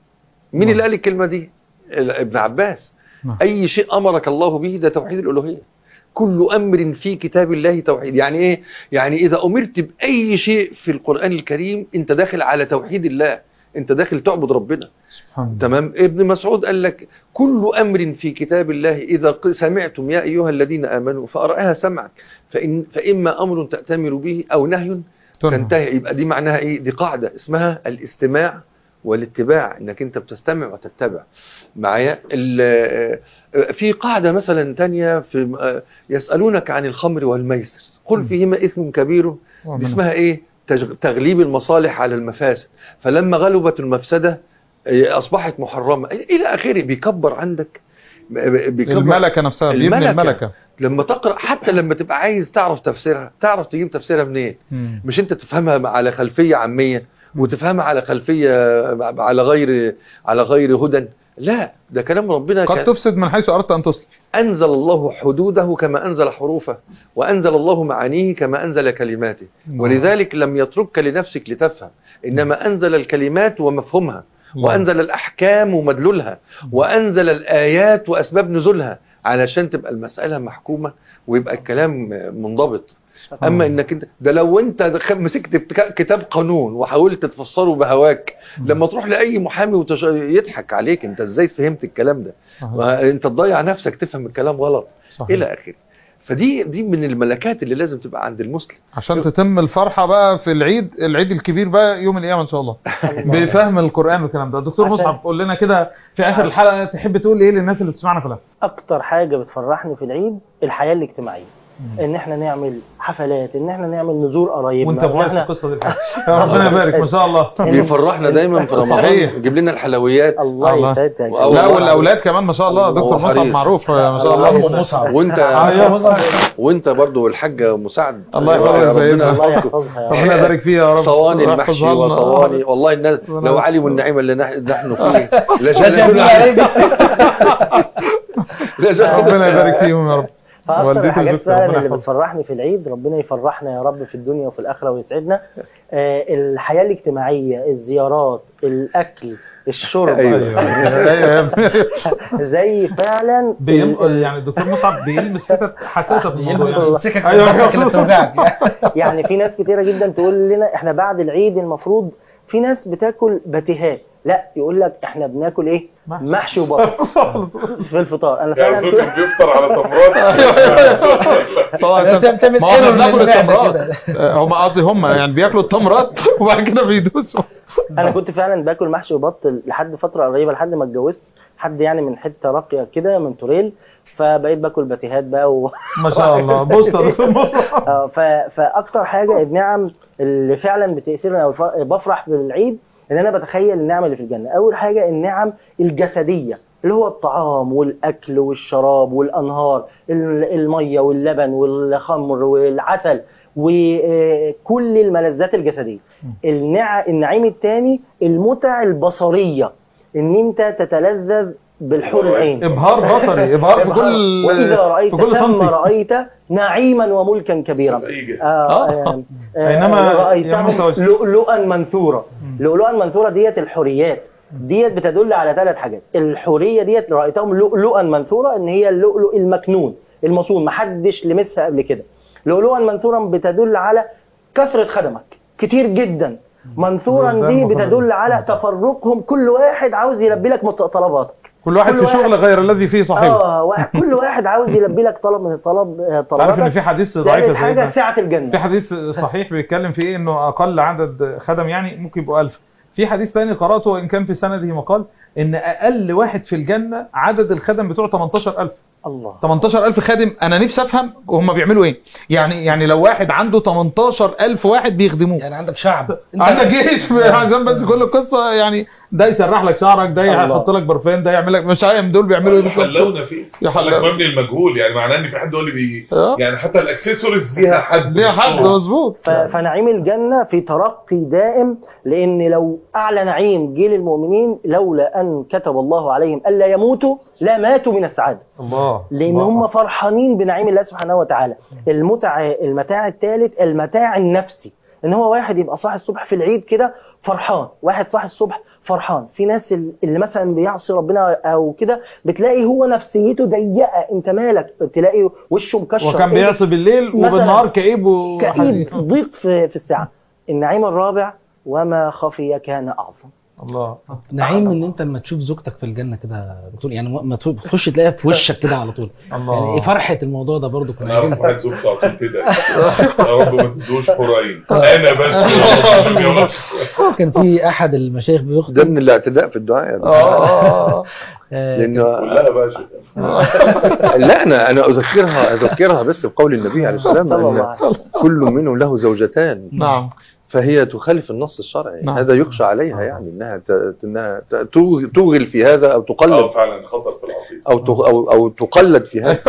E: مين
A: نعم.
E: اللي قال الكلمة دي ال- ابن عباس
A: نعم.
E: اي شيء امرك الله به ده توحيد الالوهية كل امر في كتاب الله توحيد يعني ايه يعني اذا امرت باي شيء في القرآن الكريم انت داخل على توحيد الله انت داخل تعبد ربنا
A: سبحان الله
E: تمام ابن مسعود قال لك كل امر في كتاب الله اذا ق- سمعتم يا ايها الذين امنوا فارعها سمعك فإن فاما امر تاتمر به او نهي
A: تنهى.
E: تنتهي يبقى دي معناها ايه دي قاعده اسمها الاستماع والاتباع انك انت بتستمع وتتبع معايا ال- آه، في قاعده مثلا تانية في آه، يسالونك عن الخمر والميسر قل
A: مم.
E: فيهما اثم كبير
A: ومن-
E: دي اسمها ايه تج- تغليب المصالح على المفاسد فلما غلبت المفسده آه، اصبحت محرمه الى اخره بيكبر عندك بيكبر
A: الملكة نفسها بيبني
E: الملكة.
A: الملكة
E: لما تقرا حتى لما تبقى عايز تعرف تفسيرها تعرف تجيب تفسيرها منين
A: مم.
E: مش انت تفهمها على خلفيه عاميه وتفهمها على خلفيه على غير على غير هدى لا ده كلام ربنا
A: قد
E: كان
A: تفسد من حيث أردت أن تصلح
E: انزل الله حدوده كما انزل حروفه وانزل الله معانيه كما انزل كلماته ولذلك لم يتركك لنفسك لتفهم انما انزل الكلمات ومفهومها
A: الله.
E: وانزل الاحكام ومدلولها وانزل الايات واسباب نزولها علشان تبقى المساله محكومه ويبقى الكلام منضبط اما انك انت ده لو انت دخ- مسكت بتك- كتاب قانون وحاولت تفسره بهواك لما تروح لاي محامي وتش... يضحك عليك انت ازاي فهمت الكلام ده
A: صحيح.
E: وانت تضيع نفسك تفهم الكلام غلط
A: صحيح.
E: الى اخره فدي دي من الملكات اللي لازم تبقى عند المسلم
A: عشان تتم الفرحة بقى في العيد العيد الكبير بقى يوم القيامة إن شاء الله بفهم القرآن والكلام ده دكتور
B: عشان-
A: مصعب قول لنا كده في آخر الحلقة تحب تقول إيه للناس اللي بتسمعنا كلها
B: اكتر حاجه بتفرحني في العيد الحياه الاجتماعيه ان احنا نعمل حفلات ان احنا نعمل نزور قرايبنا
A: وانت
B: إن
A: بغاية
B: احنا
A: القصة دي الحقيقة. يا ربنا يبارك ما شاء الله
E: بيفرحنا دايما في رمضان
A: صحيح.
E: يجيب لنا الحلويات
B: الله
A: الله.
B: يسعدك
E: وأول
A: لا
E: مرة.
A: والاولاد كمان ما شاء الله دكتور
E: هو
A: مصعب
E: حريص.
A: معروف ما شاء الله
B: الله
A: ربنا-
C: مصعب
E: وانت
A: أيوة.
E: وانت برضو الحاجه مساعد
A: الله يحفظك
E: يا
A: يا سيدنا.
E: ربنا
B: الله
E: يحفظك.
B: يحفظها يا رب.
A: ربنا يبارك فيها يا رب
E: صواني المحشي
A: ويحفظها لنا.
E: وصواني والله الناس
A: ربنا
E: لو
A: يستر.
E: علموا النعيم اللي نح- نحن فيه
C: لا
E: لجلدوا
C: تبني
E: عليه
A: ربنا يبارك فيهم يا رب
B: فاكتر
A: والدتي
B: الحاجات
A: وزوجتي
B: فعلا
A: ربنا
B: اللي
A: يحفظها.
B: بتفرحني في العيد ربنا يفرحنا يا رب في الدنيا وفي الاخره ويسعدنا آه، الحياه الاجتماعيه الزيارات الاكل الشرب
E: أيوة.
A: ايوه ايوه يا ابني.
B: زي فعلا
A: بيم...
B: ال-
A: يعني الدكتور مصعب بيلمس حتت حساسه في الموضوع يعني
C: يمسكك
A: أيوة.
C: بالضحك اللي بتوجعك
B: يعني في ناس كتيره جدا تقول لنا احنا بعد العيد المفروض في ناس بتاكل باتيهات لا يقول لك احنا بناكل ايه
A: محشي.
B: محشي وبط في الفطار انا
D: يا
B: فعلا
D: زوجي
B: كده
D: بيفطر على تمرات
A: صلى الله عليه
C: انت
A: وسلم.
C: بتعمل
A: ما هو احنا
C: ايرور
A: بناكل
C: للمعدة
A: التمرات
C: كده.
A: آه، هم قصدي هم يعني بياكلوا التمرات وبعد كده بيدوسوا
B: انا كنت فعلا باكل محشي وبط لحد فتره قريبه لحد ما اتجوزت حد يعني من حته راقيه كده من توريل فبقيت باكل باتيهات بقى و...
A: ما شاء الله بص يا دكتور مصعب
B: آه، ف... فاكتر حاجه النعم اللي فعلا بتاثرني او ف- بفرح بالعيد ان انا بتخيل النعم اللي في الجنه اول حاجه النعم الجسديه اللي هو الطعام والاكل والشراب والانهار ال- الميه واللبن والخمر والعسل وكل الملذات الجسديه النع... النعيم الثاني المتع البصريه ان انت تتلذذ بالحور العين
A: ابهار بصري ابهار في كل
B: واذا رايت
A: في كل
B: ثم
A: سنتي
B: رايت نعيما وملكا كبيرا
D: حقيقة.
B: آه
A: آه.
B: آه
A: بينما
B: رأيتهم
A: يمس وجه.
B: لؤلؤا منثورا لؤلؤا منثورا ديت الحوريات ديت بتدل على ثلاث حاجات الحوريه ديت رايتهم لؤلؤا منثورا ان هي اللؤلؤ المكنون المصون محدش لمسها قبل كده لؤلؤا منثورا بتدل على كثره خدمك كتير جدا منثورا
A: ده
B: دي
A: المفروض.
B: بتدل على تفرقهم كل واحد عاوز يلبي لك مت- طلباتك
A: كل واحد
B: كل
A: في
B: واحد-
A: شغل غير الذي فيه صاحبه
B: اه واحد كل واحد عاوز يلبي لك طلب من الطلب آه،
A: عارف ان
B: طلباتك
A: في حديث ضعيف
B: ثالث
A: يا
B: حاجه
A: سيدنا
B: سعه
A: في
B: الجنه
A: حديث صحيح بيتكلم في ايه انه اقل عدد خدم يعني ممكن يبقوا 1000 في حديث تاني قراته وان كان في سنده مقال ان اقل واحد في الجنه عدد الخدم بتوعه 18000
B: الله
A: 18000 خادم انا نفسي افهم هم بيعملوا ايه يعني يعني لو واحد عنده 18000 واحد بيخدموه
C: يعني عندك شعب انت
A: عندك جيش عشان بس كل القصه يعني ده يسرح لك شعرك ده
B: الله.
A: يحط لك برفان ده يعمل لك مش عارف دول بيعملوا ايه بالظبط
D: يحلونا فيه
A: يحلونا.
D: يحلق مبني المجهول يعني معناه ان في حد هو اللي بي
A: اه
D: يعني حتى الاكسسوارز ليها حد
A: ليه حد مظبوط
B: ف- فنعيم الجنة في ترقي دائم لأن لو أعلى نعيم جه للمؤمنين لولا أن كتب الله عليهم ألا يموتوا لا ماتوا من السعادة
A: الله
B: لأن
A: الله.
B: هم فرحانين بنعيم الله سبحانه وتعالى المتع المتاع الثالث المتاع النفسي ان هو واحد يبقى صاحي الصبح في العيد كده فرحان واحد صاحي الصبح فرحان في ناس ال- اللي مثلا بيعصي ربنا او كده بتلاقي هو نفسيته ضيقه انت مالك تلاقي وشه مكشر
A: وكان
B: إيه ده؟
A: بيعصي بالليل
B: مثلاً
A: وبالنهار كئيب و
B: كئيب ضيق في, في الساعة النعيم الرابع وما خفي كان أعظم
A: الله
C: نعيم ان انت لما تشوف زوجتك في الجنه كده يا دكتور يعني ما تخش تلاقيها في وشك كده على طول
A: الله
C: يعني ايه فرحه الموضوع ده برضو كنا
D: انا اعرف
C: عايزين
D: واحد زوجته على طول كده يا رب ما تدوش حرين انا بس يا رب.
C: كان في احد المشايخ
E: ده
C: بيخطب
E: من الاعتداء في الدعاء يا ابني.
A: اه
C: آه،
E: لانه
D: كلها باشا
E: لا انا انا اذكرها اذكرها بس بقول النبي عليه السلام
B: صلى الله
E: ان
B: عليه وسلم
E: كل منهم له زوجتان
A: نعم
E: فهي تخالف النص الشرعي
A: نعم.
E: هذا يخشى عليها يعني انها ت- انها ت- توغ- توغل في هذا او
D: اه
E: تقلد
D: فعلا خطر في العقيده
E: او تغ- او او تقلد في هذا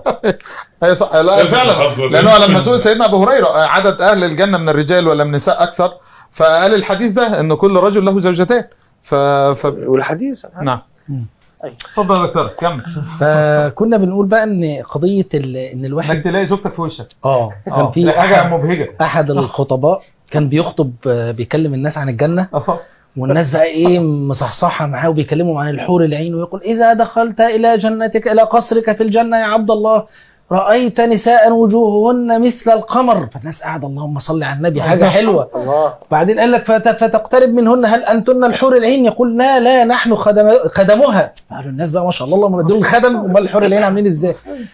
A: هي صح لا فعلا لانه لما سئل سيدنا ابو هريره عدد اهل الجنه من الرجال ولا من النساء اكثر فقال الحديث ده ان كل رجل له زوجتان ف, ف...
E: والحديث
A: نعم
C: مم.
B: أيوة.
A: اتفضل يا دكتور كمل
C: فكنا بنقول بقى ان قضيه ال- ان
A: انك
C: الواحد
A: تلاقي زوجتك في وشك
C: اه كان
A: اه
C: في
A: دي حاجه
C: احد
A: مبهجه
C: احد الخطباء كان بيخطب آه، بيكلم الناس عن الجنه
A: اه
C: والناس بقى ايه مصحصحه معاه وبيكلموا عن الحور العين ويقول اذا دخلت الى جنتك الى قصرك في الجنه يا عبد الله رايت نساء وجوههن مثل القمر فالناس قاعده اللهم صل على النبي حاجه حلوه
B: الله
C: بعدين قال لك فت- فتقترب منهن هل انتن الحور العين يقول لا لا نحن خدم خدمها قالوا الناس بقى ما شاء الله اللهم دول خدم امال الحور العين عاملين ازاي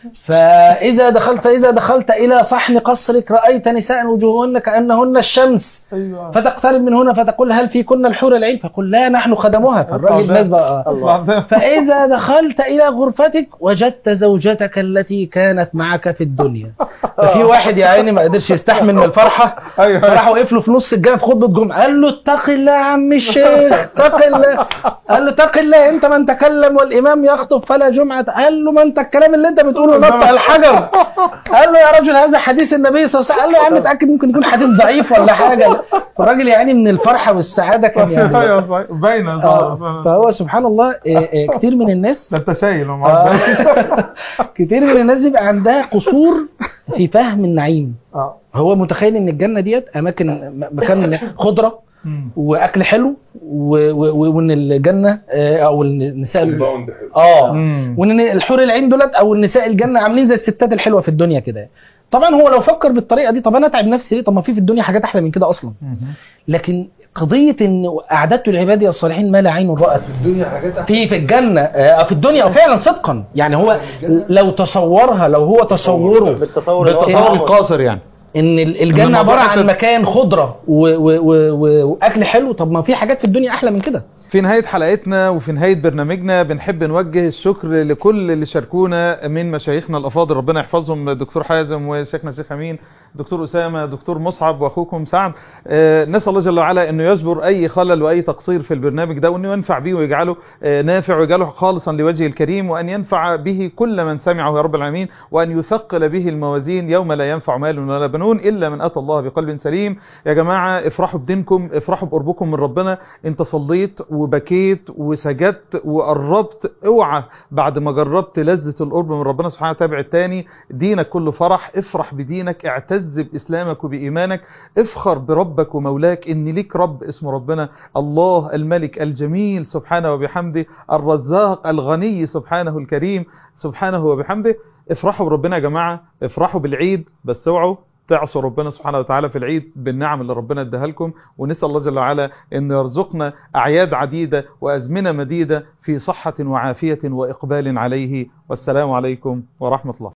C: فاذا دخلت فاذا دخلت الى صحن قصرك رايت نساء وجوههن كانهن الشمس
A: ايوه
C: فتقترب من هنا فتقول هل في كن الحور العين فقل لا نحن خدموها فالراجل الناس بقى
B: الله
C: فإذا دخلت إلى غرفتك وجدت زوجتك التي كانت معك في الدنيا ففي واحد يا عيني ما قدرش يستحمل من الفرحة
A: ايوه
C: فراح وقف له في نص الجنة في خطبة جمعة قال له اتق الله يا عم الشيخ اتق الله قال له اتق الله انت من تكلم والامام يخطب فلا جمعة قال له ما انت الكلام اللي انت بتقوله نطق الحجر قال له يا رجل هذا حديث النبي صلى الله عليه وسلم قال له يا عم اتاكد ممكن يكون حديث ضعيف ولا حاجة الراجل يعني من الفرحة والسعادة كان يعني
A: ايوه صحيح. باينه
C: آه،
A: صح.
C: فهو سبحان الله آه، آه، كتير من الناس
A: ده انت شايل
C: آه،
A: ومعبي.
C: كتير من الناس بيبقى عندها قصور في فهم النعيم
A: اه
C: هو متخيل ان الجنه ديت اماكن م- مكان خضره
A: مم.
C: واكل حلو و- و- وان الجنه آه، او النساء ال-
D: كومباوند حلو.
C: اه
A: مم.
C: وان الحور العين دولت او النساء الجنه عاملين زي الستات الحلوه في الدنيا كده طبعا هو لو فكر بالطريقه دي طب انا اتعب نفسي ليه طب ما في في الدنيا حاجات احلى من كده اصلا
A: مم.
C: لكن قضيه ان اعددت لعبادي الصالحين ما لا عين رات
E: الدنيا حاجات
C: في في الجنه آه، في الدنيا فعلا صدقا يعني هو لو تصورها لو هو تصوره
B: بالتصور اللي هو
A: بالتصور
B: صعب.
A: القاصر يعني
C: ان ال-
A: إن
C: الجنه
A: الموضوع
C: عباره عن
A: حتى-
C: مكان خضره و و و و واكل حلو طب ما في حاجات في الدنيا احلى من كده
A: في نهاية حلقتنا وفي نهاية برنامجنا بنحب نوجه الشكر لكل اللي شاركونا من مشايخنا الأفاضل ربنا يحفظهم دكتور حازم وشيخنا شيخ أمين دكتور أسامة دكتور مصعب وأخوكم سعد آه، نسأل الله جل وعلا أنه يجبر أي خلل وأي تقصير في البرنامج ده وأنه ينفع به ويجعله آه، نافع ويجعله خالصا لوجهه الكريم وأن ينفع به كل من سمعه يا رب العالمين وأن يثقل به الموازين يوم لا ينفع مال ولا بنون إلا من أتى الله بقلب سليم يا جماعة افرحوا بدينكم افرحوا بقربكم من ربنا انت صليت وبكيت وسجدت وقربت اوعى بعد ما جربت لذة القرب من ربنا سبحانه وتعالى تابع التاني دينك كله فرح افرح بدينك اعتز اعتز باسلامك وبايمانك افخر بربك ومولاك ان ليك رب اسمه ربنا الله الملك الجميل سبحانه وبحمده الرزاق الغني سبحانه الكريم سبحانه وبحمده افرحوا بربنا يا جماعة افرحوا بالعيد بس اوعوا تعصوا ربنا سبحانه وتعالى في العيد بالنعم اللي ربنا اداها لكم ونسأل الله جل وعلا ان يرزقنا اعياد عديدة وازمنة مديدة في صحة وعافية واقبال عليه والسلام عليكم ورحمة الله